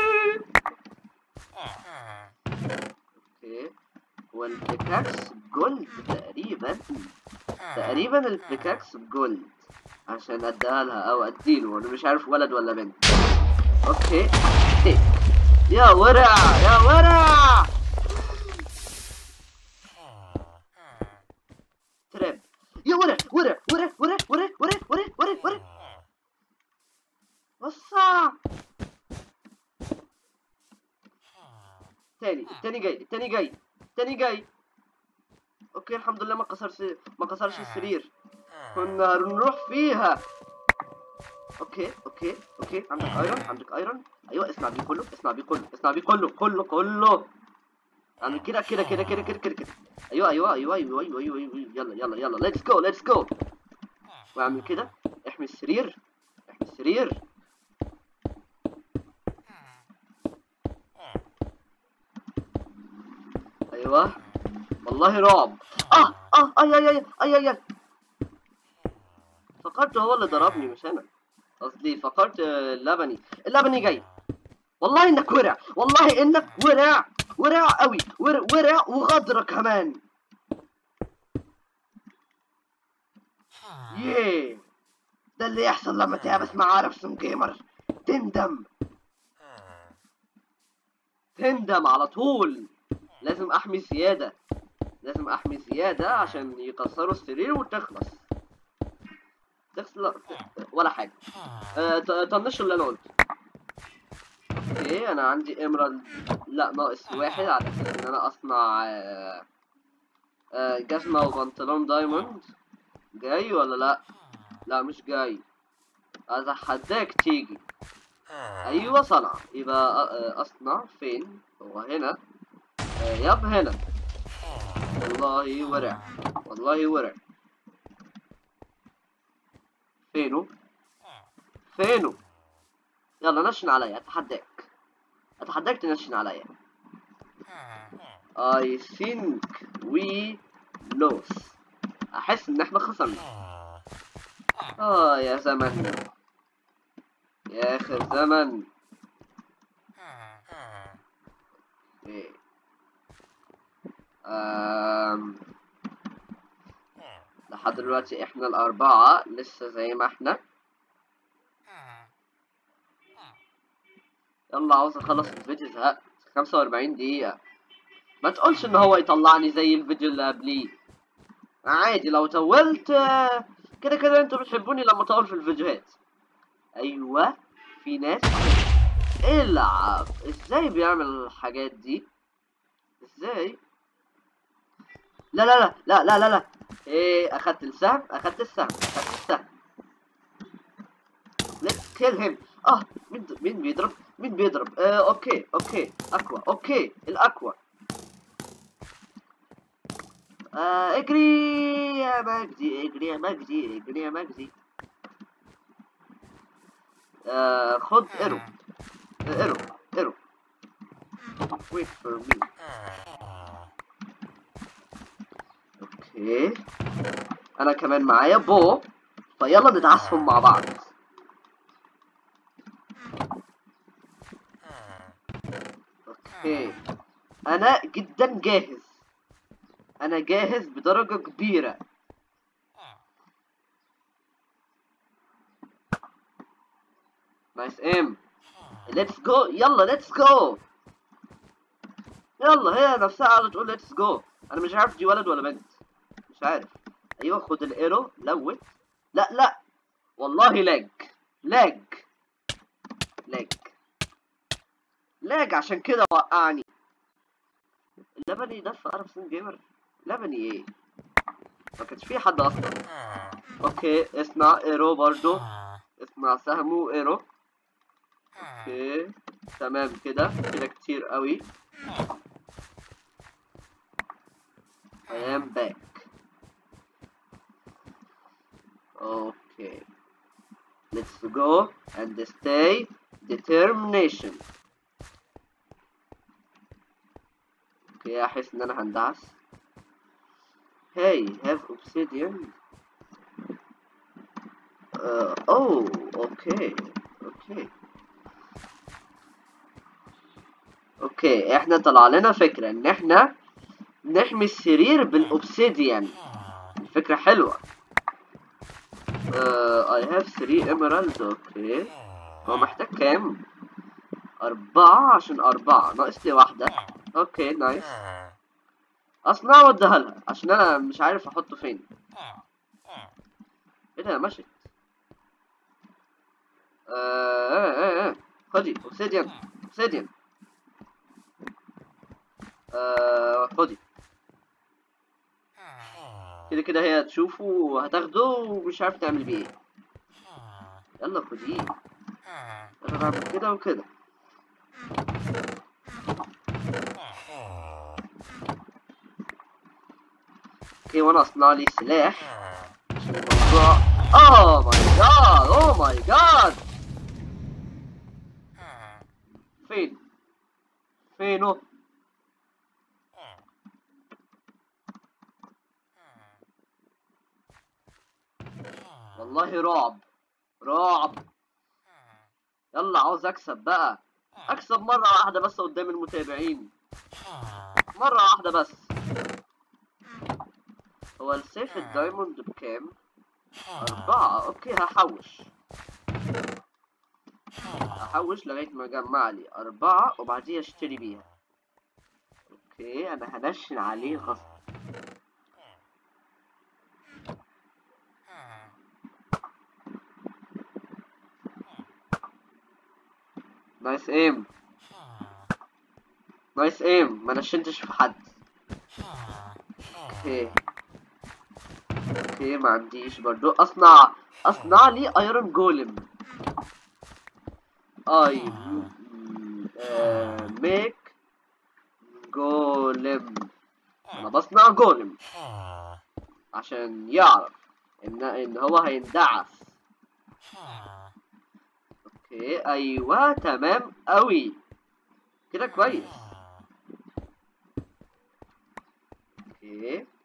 اوكي والبيكاكس جولد تقريبا تقريبا البيكاكس جولد عشان اديها لها او اديله انا مش عارف ولد ولا بنت اوكي يا ورع يا ورع تراب يا ورع ورع ورع ورع ورع ورع ورع ورع ورع وسع تاني التاني جاي التاني جاي التاني جاي اوكي الحمد لله ما كسرش ما كسرش السرير كنا هنروح فيها اوكي اوكي اوكي عندك ايرون عندك ايرون ايوه اسمع بيه كله اسمع بيه كله اسمع بيه كله كله كله اعمل كده كده كده كده كده كده كده ايوه ايوه ايوه ايوه ايوه ايوه, أيوة. يلا يلا يلا ليتس جو ليتس جو واعمل كده احمي السرير احمي السرير ايوه والله رعب اه اه اي اي اي اي اي, أي. فكرت هو اللي ضربني مش انا قصدي فكرت اللبني اللبني جاي والله انك ورع والله انك ورع ورع قوي ورع, ورع وغدر كمان ياه ده اللي يحصل لما تهبس مع رفسون جيمر تندم تندم على طول لازم احمي زيادة لازم احمي زيادة عشان يكسروا السرير وتخلص تخلص ولا حاجة أه طنشوا اللي انا قلته اوكي انا عندي امرالد لا ناقص واحد على اساس ان انا اصنع أه أه جزمة وبنطلون دايموند جاي ولا لا لا مش جاي اتحداك تيجي ايوه صنع يبقى اصنع فين هو هنا يب هنا والله ورع والله ورع فينه فينه يلا نشن عليا اتحداك اتحداك تنشن عليا I think we lost احس ان احنا خسرنا اه يا زمن يا اخر زمن ايه أم... لحد دلوقتي احنا الأربعة لسه زي ما احنا يلا عاوز اخلص الفيديو زهقت 45 دقيقة ما تقولش ان هو يطلعني زي الفيديو اللي قبليه عادي لو طولت آه، كده كده انتوا بتحبوني لما اطول في الفيديوهات ايوه في ناس العب ازاي بيعمل الحاجات دي ازاي لا لا لا لا لا لا لا ايه اخدت السهم اخدت السهم اخدت السهم let's kill him اه مين مين بيضرب مين بيضرب آه اوكي اوكي اقوى اوكي الاقوى آه اجري يا مجدي اجري يا مجدي اجري يا مجدي آه خد ايرو ايرو ايرو wait for me اوكي انا كمان معايا بو فيلا ندعسهم مع بعض اوكي انا جدا جاهز انا جاهز بدرجة كبيرة نايس ام ليتس جو يلا ليتس جو يلا هي نفسها قاعدة تقول ليتس جو انا مش عارف دي ولد ولا بنت مش عارف ايوه خد الايرو لوت لا لا والله لاج لاج لاج لاج عشان كده وقعني اللبني ده في ارب سين جيمر لبني ايه ما كانش في حد اصلا اوكي اصنع ايرو برضو اصنع سهم ايرو اوكي تمام كده كده كتير قوي I am back okay let's go and stay determination اوكي احس ان انا هندعس hey have obsidian uh, oh okay okay اوكي احنا طلع لنا فكرة ان احنا نحمي السرير بالاوبسيديان الفكرة حلوة uh, I have three emeralds اوكي هو محتاج كام؟ أربعة عشان أربعة ناقص لي واحدة اوكي نايس اصنع واديها لها عشان انا مش عارف احطه فين ايه ده مشت آه آه آه آه. خدي اوبسيديان اوبسيديان آه خدي كده كده هي هتشوفه وهتاخده ومش عارف تعمل بيه ايه يلا خديه يلا نعمل كده وكده اوكي وانا اصنع لي سلاح عشان الموضوع اوه ماي جاد اوه ماي جاد فين فينه والله رعب رعب يلا عاوز اكسب بقى اكسب مرة واحدة بس قدام المتابعين مرة واحدة بس هو السيف الدايموند بكام؟ أربعة أوكي هحوش هحوش لغاية ما أجمع لي أربعة وبعديها أشتري بيها أوكي أنا هنشن عليه غصب نايس ايم نايس ايم ما نشنتش في حد اوكي اوكي ما عنديش برضو اصنع اصنع لي ايرون جولم اي ميك جولم انا بصنع جولم عشان يعرف ان ان هو هيندعس اوكي ايوه تمام قوي كده كويس اوكي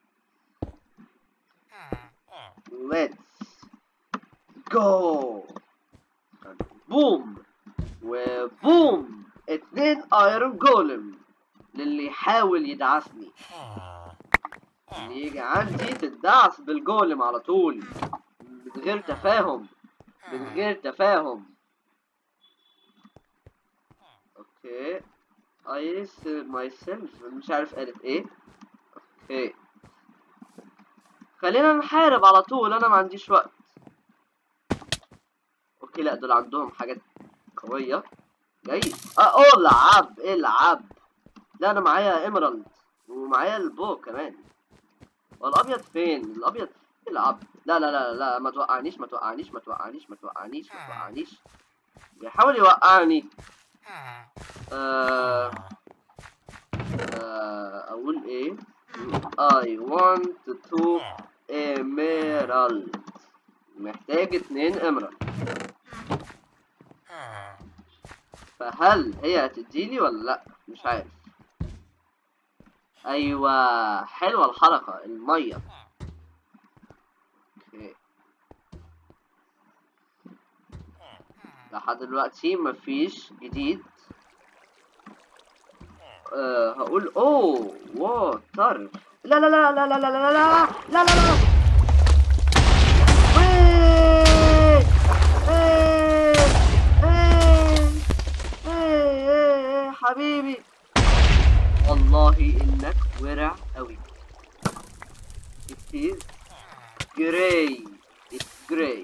let's go بوم وبوم اتنين ايرون جولم للي يحاول يدعسني اللي يجي عندي تدعس بالجولم على طول من غير تفاهم من غير تفاهم اوكي ايس ماي سيلف مش عارف قالت ايه اوكي خلينا نحارب على طول انا ما عنديش وقت اوكي لا دول عندهم حاجات قوية جاي اه العب العب لا انا معايا ايمرالد ومعايا البو كمان والابيض فين الابيض العب لا لا لا لا ما توقعنيش ما توقعنيش ما توقعنيش ما توقعنيش ما توقعنيش بيحاول يوقعني آه آه اقول ايه I want to emerald محتاج اتنين emerald فهل هي هتديني ولا لا مش عارف ايوه حلوه الحركه الميه اوكي لحد دلوقتي مفيش جديد أه هقول اوه ووتر لا لا لا لا لا لا لا لا لا لا لا لا ويه! إيه! إيه! إيه! إيه! حبيبي والله انك ورع قوي It is gray It's gray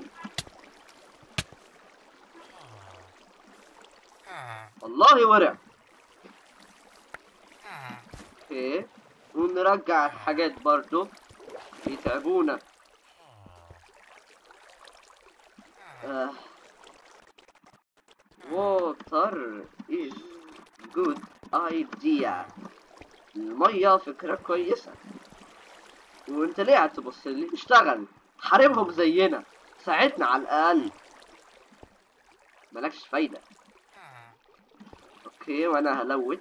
والله ورع اوكي ونرجع الحاجات برضو يتعبونا آه. water is good idea المية فكرة كويسة وانت ليه قاعد تبص لي اشتغل حاربهم زينا ساعدنا على الأقل ملكش فايدة اوكي وانا هلوت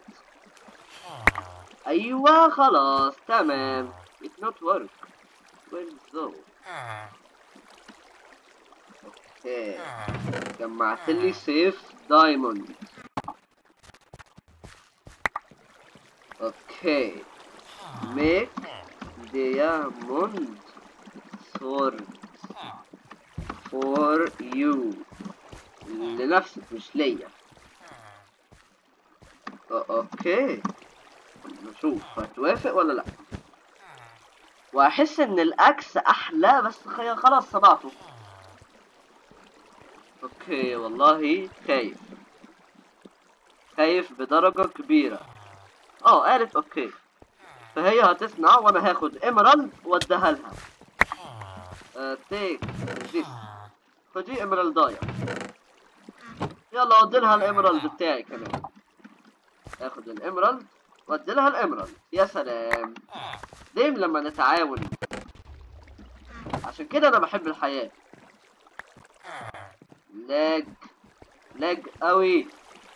ايوه خلاص تمام it not work well though اوكي جمعت لي سيف دايموند اوكي ميك دياموند sword for you لنفسك مش ليا أو- اوكي نشوف هتوافق ولا لا واحس ان الاكس احلى بس خي- خلاص صبعته اوكي والله خايف خايف بدرجة كبيرة اه قالت اوكي فهي هتصنع وانا هاخد ايمرالد واديها لها تيك ذيس خدي ايمرالدايا يلا ودي لها الايمرالد بتاعي كمان اخد الامرالد وادي لها الامرالد يا سلام دايم لما نتعاون عشان كده انا بحب الحياة لاج لاج قوي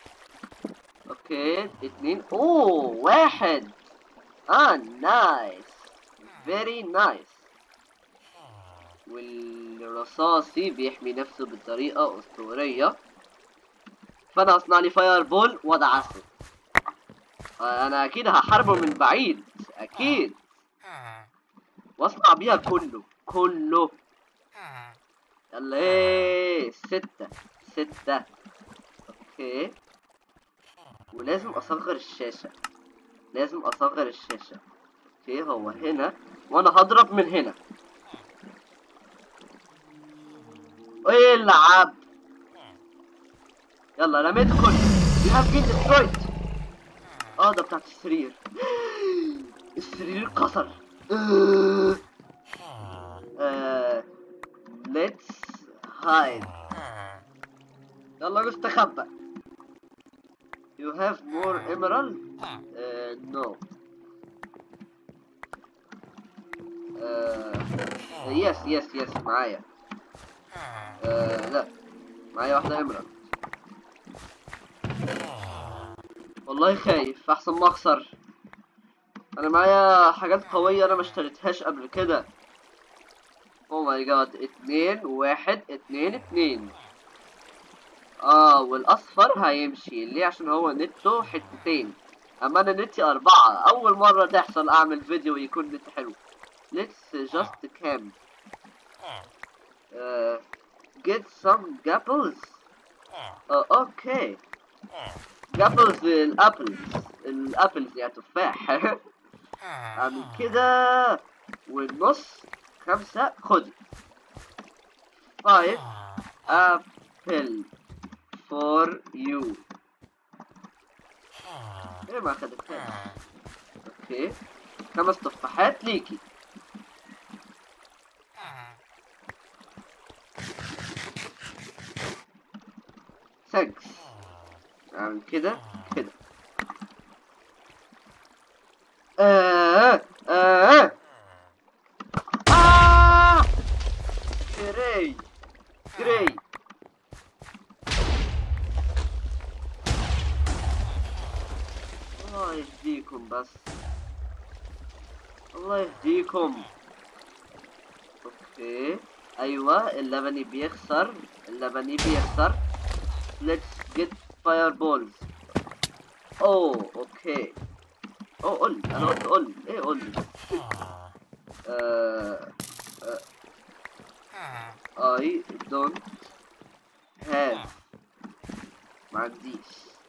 اوكي اتنين اوه واحد اه نايس فيري نايس والرصاصي بيحمي نفسه بطريقة أسطورية فأنا أصنع لي فاير بول وأدعسه أنا أكيد هحاربه من بعيد أكيد وأصنع بيها كله كله يلا إيه ستة ستة أوكي ولازم أصغر الشاشة لازم أصغر الشاشة أوكي هو هنا وأنا هضرب من هنا العب يلا رميت كل You have been destroyed اه ده بتاعت السرير السرير اتكسر آه. let's hide يلا نستخبى You have more emerald? Uh, no. Uh, yes, yes, yes, معايا. آه لا معايا واحدة ايمرالد والله خايف احسن ما اخسر انا معايا حاجات قوية انا ما اشتريتهاش قبل كده او ماي جاد اتنين واحد اتنين اتنين اه والاصفر هيمشي ليه عشان هو نته حتتين اما انا نتي اربعة اول مرة تحصل اعمل فيديو يكون نت حلو let's just camp uh, get some gapples uh, okay جابلز الابلز الابلز يعني تفاح اعمل كده والنص خمسة خدي فايف ابل فور يو ايه ما خدتهاش اوكي خمس تفاحات ليكي ثانكس اعمل كده كده آه آه آه جري جري الله يهديكم بس الله يهديكم اوكي ايوه اللبني بيخسر اللبني بيخسر let's get fireballs اوه اوكي اوه قول لي انا قلت قول لي ايه قول لي آه I don't have ما عنديش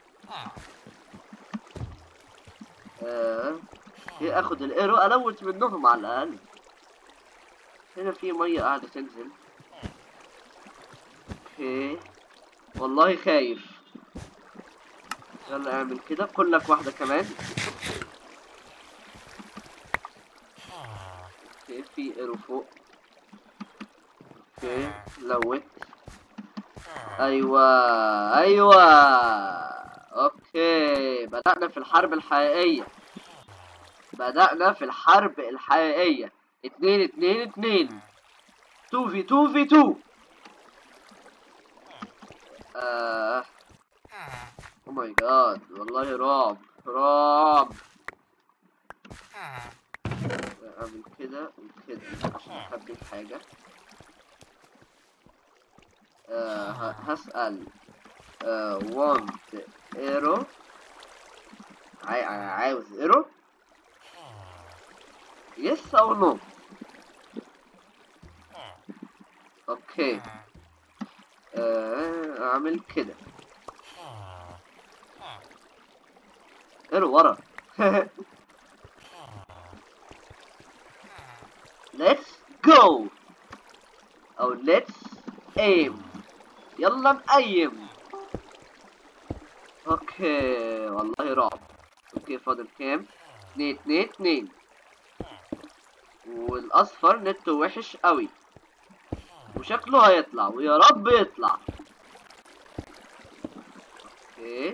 آه ايه اخد الايرو الوت منهم على الاقل هنا في ميه قاعده تنزل اوكي والله خايف يلا اعمل كده كل لك واحده كمان اوكي في ايرو فوق اوكي لوت ايوه ايوه اوكي بدأنا في الحرب الحقيقية بدأنا في الحرب الحقيقية اتنين اتنين اتنين تو في تو في تو آه او ماي جاد والله رعب رعب اعمل كده وكده عشان احدد حاجة آه ه- هسأل آه want arrow عاي- عاوز arrow yes او no اوكي آه اعمل كده arrow ورا let's go او let's aim يلا نقيم اوكي والله رعب اوكي فاضل كام اتنين اتنين اتنين والاصفر نته وحش قوي وشكله هيطلع ويا رب يطلع اوكي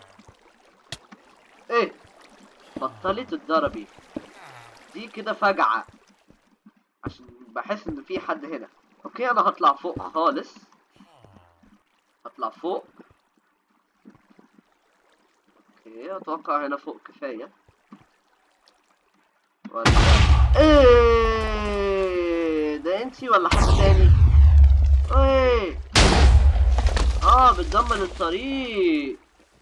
ايه بطلي تتضربي دي كده فجعة عشان بحس ان في حد هنا اوكي انا هطلع فوق خالص هطلع فوق اوكي اتوقع هنا فوق كفاية ولا ايه ده انتي ولا حد تاني ايه اه بتضمن الطريق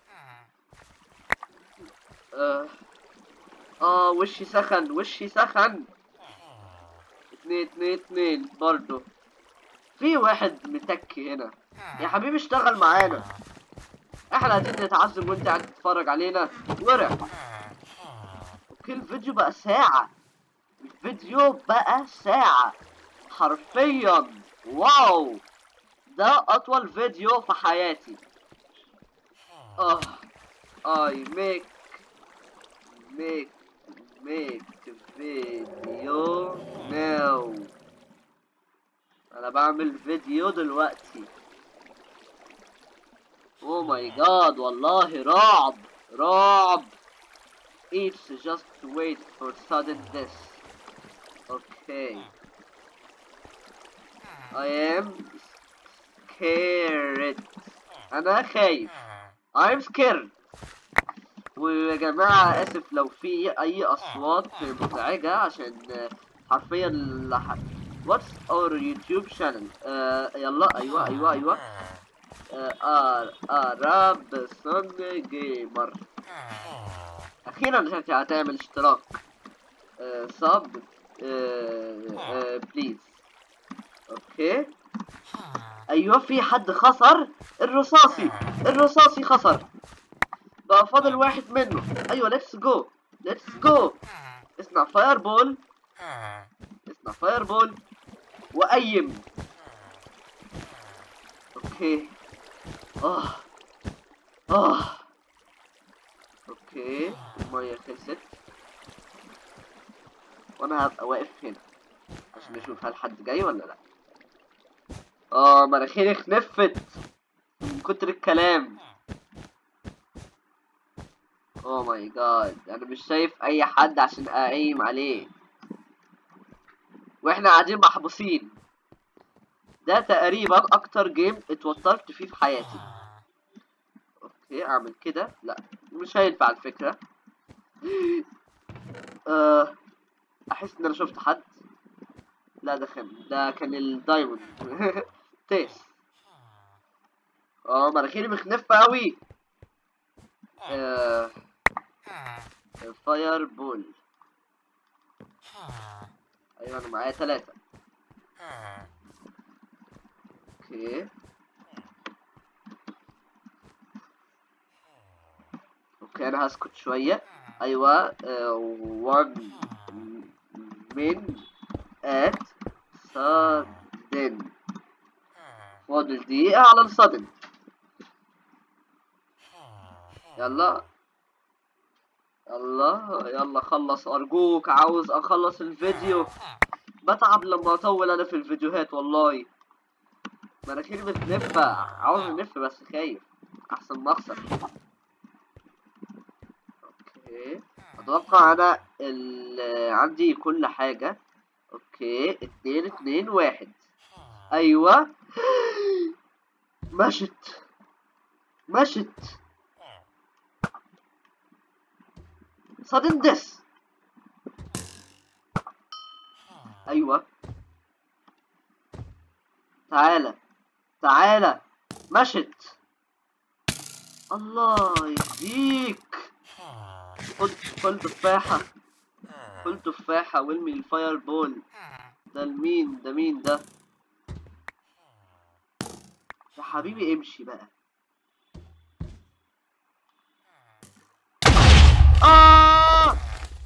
اه اه وشي سخن وشي سخن اتنين اتنين اتنين برضو في واحد متكي هنا يا حبيبي اشتغل معانا احنا قاعدين نتعذب وانت قاعد تتفرج علينا ورع اوكي الفيديو بقى ساعة الفيديو بقى ساعة حرفيا واو ده اطول فيديو في حياتي اه I make make make video now انا بعمل فيديو دلوقتي او ماي جاد والله رعب رعب It's just wait for sudden death okay I am scared انا خايف I'm scared ويا جماعة آسف لو في أي أصوات مزعجة عشان حرفيا لح... What's our YouTube channel؟ آه يلا أيوة أيوة أيوة آه أراب سون جيمر أخيرا عشان هتعمل اشتراك آه صب بليز أوكي أيوة في حد خسر الرصاصي الرصاصي خسر بقى فاضل واحد منه ايوه ليتس جو ليتس جو اصنع فاير بول اصنع فاير بول وقيم اوكي اه اه اوكي المية خلصت وانا هبقى واقف هنا عشان نشوف هل حد جاي ولا لا اه مناخيري خنفت من كتر الكلام اوه ماي جاد انا مش شايف اي حد عشان اقيم عليه واحنا قاعدين محبوسين ده تقريبا اكتر جيم اتوترت فيه في حياتي اوكي اعمل كده لا مش هينفع الفكرة آه، احس ان انا شفت حد لا ده كان ده كان الدايموند تيس اه مناخيري مخنفة اوي آه، الفاير بول ايوه انا معايا ثلاثة اوكي اوكي انا هسكت شوية ايوه وان من ات صادن فاضل دقيقة على الصدن يلا يلا يلا خلص ارجوك عاوز اخلص الفيديو بتعب لما اطول انا في الفيديوهات والله مناخيري بتنف عاوز انف بس خايف احسن ما اخسر اوكي اتوقع انا ال... عندي كل حاجة اوكي اتنين اتنين واحد ايوه مشت مشت sudden death ايوه تعالى تعالى مشت الله يهديك خد كل تفاحة كل تفاحة وارمي الفاير بول ده لمين ده مين ده يا حبيبي امشي بقى آه!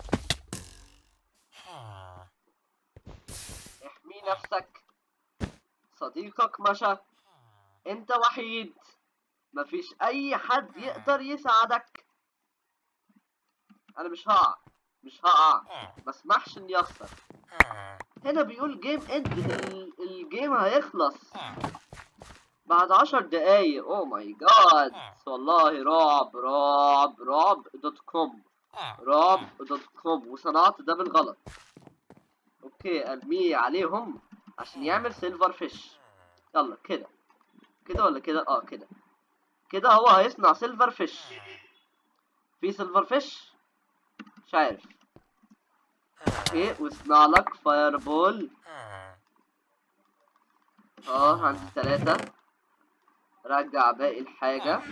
احمي نفسك صديقك مشى انت وحيد مفيش اي حد يقدر يساعدك انا مش هقع مش هقع مسمحش اني اخسر هنا بيقول جيم اند ال- الجيم هيخلص بعد عشر دقايق اوه ماي جاد والله رعب رعب رعب دوت كوم رعب دوت كوم وصنعت ده بالغلط اوكي ارميه عليهم عشان يعمل سيلفر فيش يلا كده كده ولا كده اه كده كده هو هيصنع سيلفر فيش في سيلفر فيش مش عارف اوكي واصنع لك فاير بول اه عندي ثلاثة رجع باقي الحاجة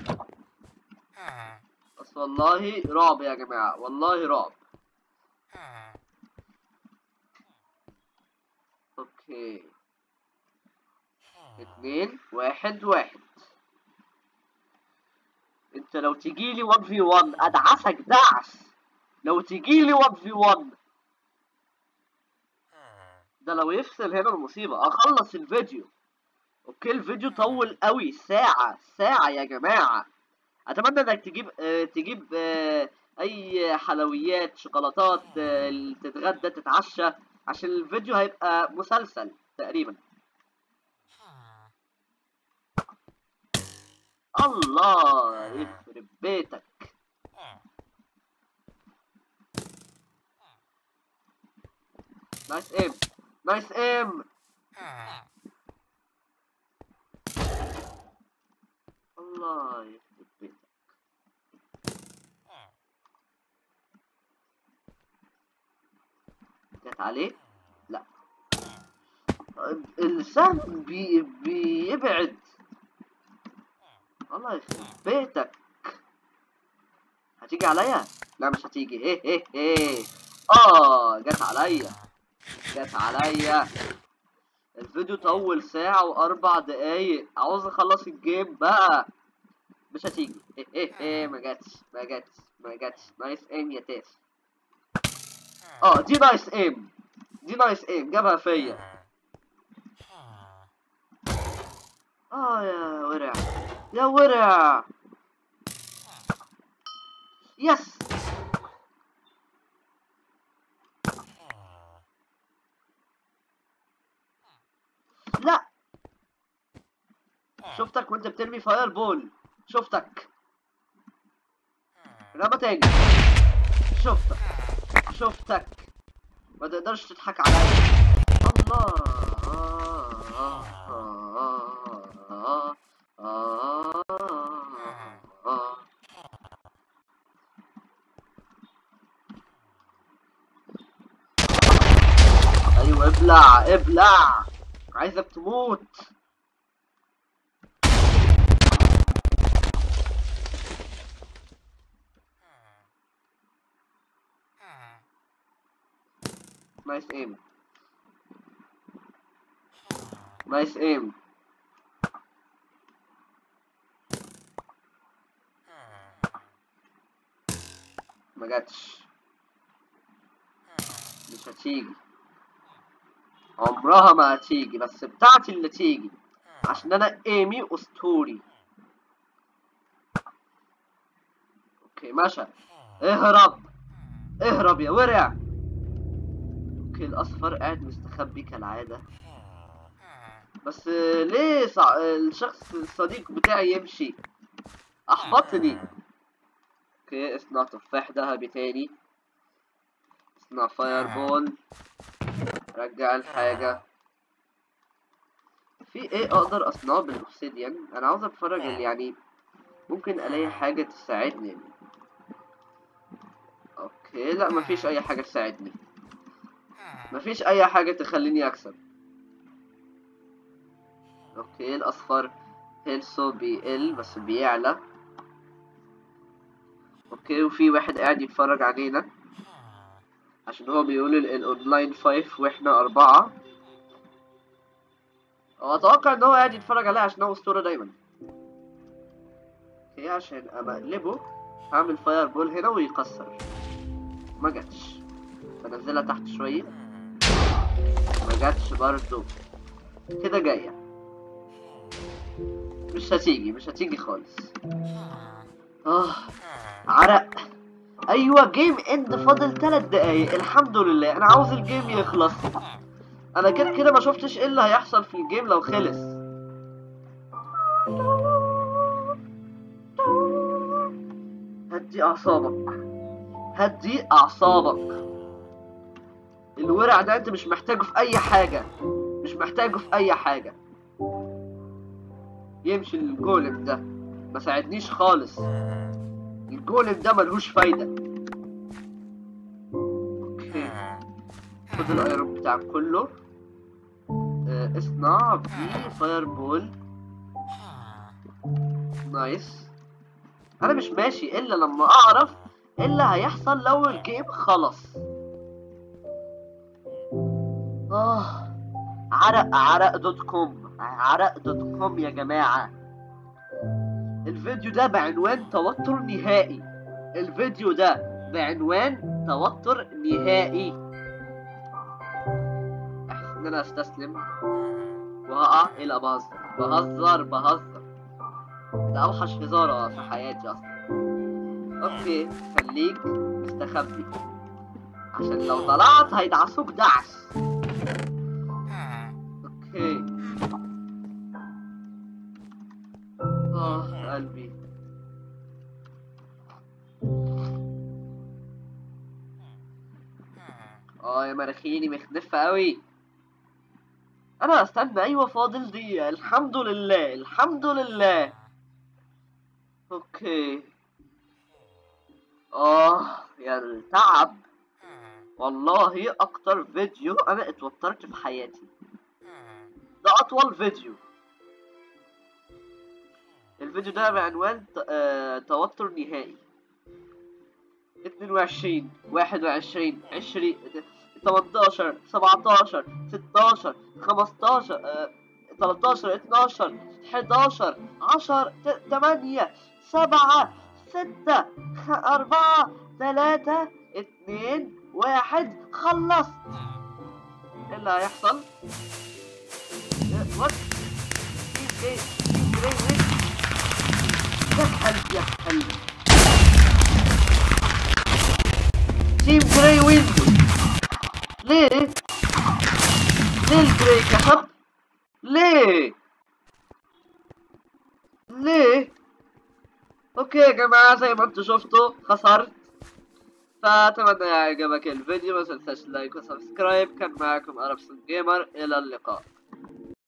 بس والله رعب يا جماعة والله رعب اوكي اتنين واحد واحد انت لو تجيلي 1 في 1 ادعسك دعس لو تجيلي 1 في 1 ده لو يفصل هنا المصيبة اخلص الفيديو اوكي الفيديو طول قوي ساعة ساعة يا جماعة اتمنى انك تجيب آه تجيب آه اي حلويات شوكولاتات آه تتغدى تتعشى عشان الفيديو هيبقى مسلسل تقريبا الله يخرب بيتك نايس ايم نايس ايم الله يخرب بيتك جت عليه لا السهم بي بيبعد الله يخرب بيتك هتيجي عليا لا مش هتيجي ايه ايه ايه اه جت عليا جت عليا الفيديو طول ساعة وأربع دقايق عاوز أخلص الجيم بقى مش هتيجي ايه ايه ايه ما جاتش ما جاتش ما جاتش نايس ايم يا تاس اه دي نايس ايم دي نايس ايم جابها فيا اه يا ورع يا ورع يس لا شفتك وانت بترمي فاير بول شفتك رمى تاني شفتك شفتك ما تقدرش تضحك عليا الله آه آه آه آه آه. ايوه ابلع ابلع عايزك تموت نايس ايم نايس ايم ما جاتش مش هتيجي عمرها ما هتيجي بس بتاعتي اللي تيجي عشان انا ايمي اسطوري اوكي ماشي اهرب اهرب يا ورع اوكي الاصفر قاعد مستخبي كالعاده بس آه، ليه صع... آه، الشخص الصديق بتاعي يمشي احبطني اوكي اصنع تفاح ذهبي تاني اصنع فاير بول رجع الحاجة في ايه اقدر اصنعه بالاوبسيديان انا عاوز اتفرج ال- يعني ممكن الاقي حاجة تساعدني اوكي لا مفيش اي حاجة تساعدني مفيش اي حاجة تخليني اكسب اوكي الاصفر هيلسو بيقل بس بيعلى اوكي وفي واحد قاعد يتفرج علينا عشان هو بيقول ال- الاونلاين فايف واحنا اربعة هو اتوقع ان هو قاعد يتفرج عليها عشان هو اسطورة دايما اوكي عشان ابقى اقلبه هعمل فاير بول هنا ويكسر ما جاتش بنزلها تحت شوية ما جاتش برضو كده جاية مش هتيجي مش هتيجي خالص اه عرق ايوه جيم اند فاضل 3 دقايق الحمد لله انا عاوز الجيم يخلص انا كده كده ما شفتش ايه اللي هيحصل في الجيم لو خلص هدي اعصابك هدي اعصابك الورع ده انت مش محتاجه في اي حاجة مش محتاجه في اي حاجة يمشي الجولم ده ما ساعدنيش خالص الجولم ده ملهوش فايدة اوكي خد الايرون بتاعك كله آه، اصنع بيه فاير بول نايس انا مش ماشي الا لما اعرف ايه اللي هيحصل لو الجيم خلص اه عرق عرق دوت كوم عرق دوت كوم يا جماعة الفيديو ده بعنوان توتر نهائي الفيديو ده بعنوان توتر نهائي احس ان انا استسلم وهقع الى بهزر بهزر بهزر ده اوحش هزار في حياتي اصلا اوكي خليك مستخبي عشان لو طلعت هيدعسوك دعس اوكي اه قلبي اه يا مناخيري مخنفة قوي انا استنى ايوه فاضل دقيقة الحمد لله الحمد لله اوكي اه يا التعب والله اكتر فيديو انا اتوترت في حياتي ده اطول فيديو الفيديو ده بعنوان ت- آه، توتر نهائي 22 21 20 18 17 16 15 آه، 13 12 11 10 8 7 6 4 3 2 1 خلص ايه اللي هيحصل؟ وات؟ ايه ايه ايه ايه يا كلب يا كلب تيم جراي ويندو ليه؟ ليه الجراي كسب؟ ليه؟ ليه؟ اوكي يا جماعة زي ما انتوا شفتوا خسرت فأتمنى يعجبك الفيديو ما تنساش لايك وسبسكرايب كان معكم أربسون جيمر إلى اللقاء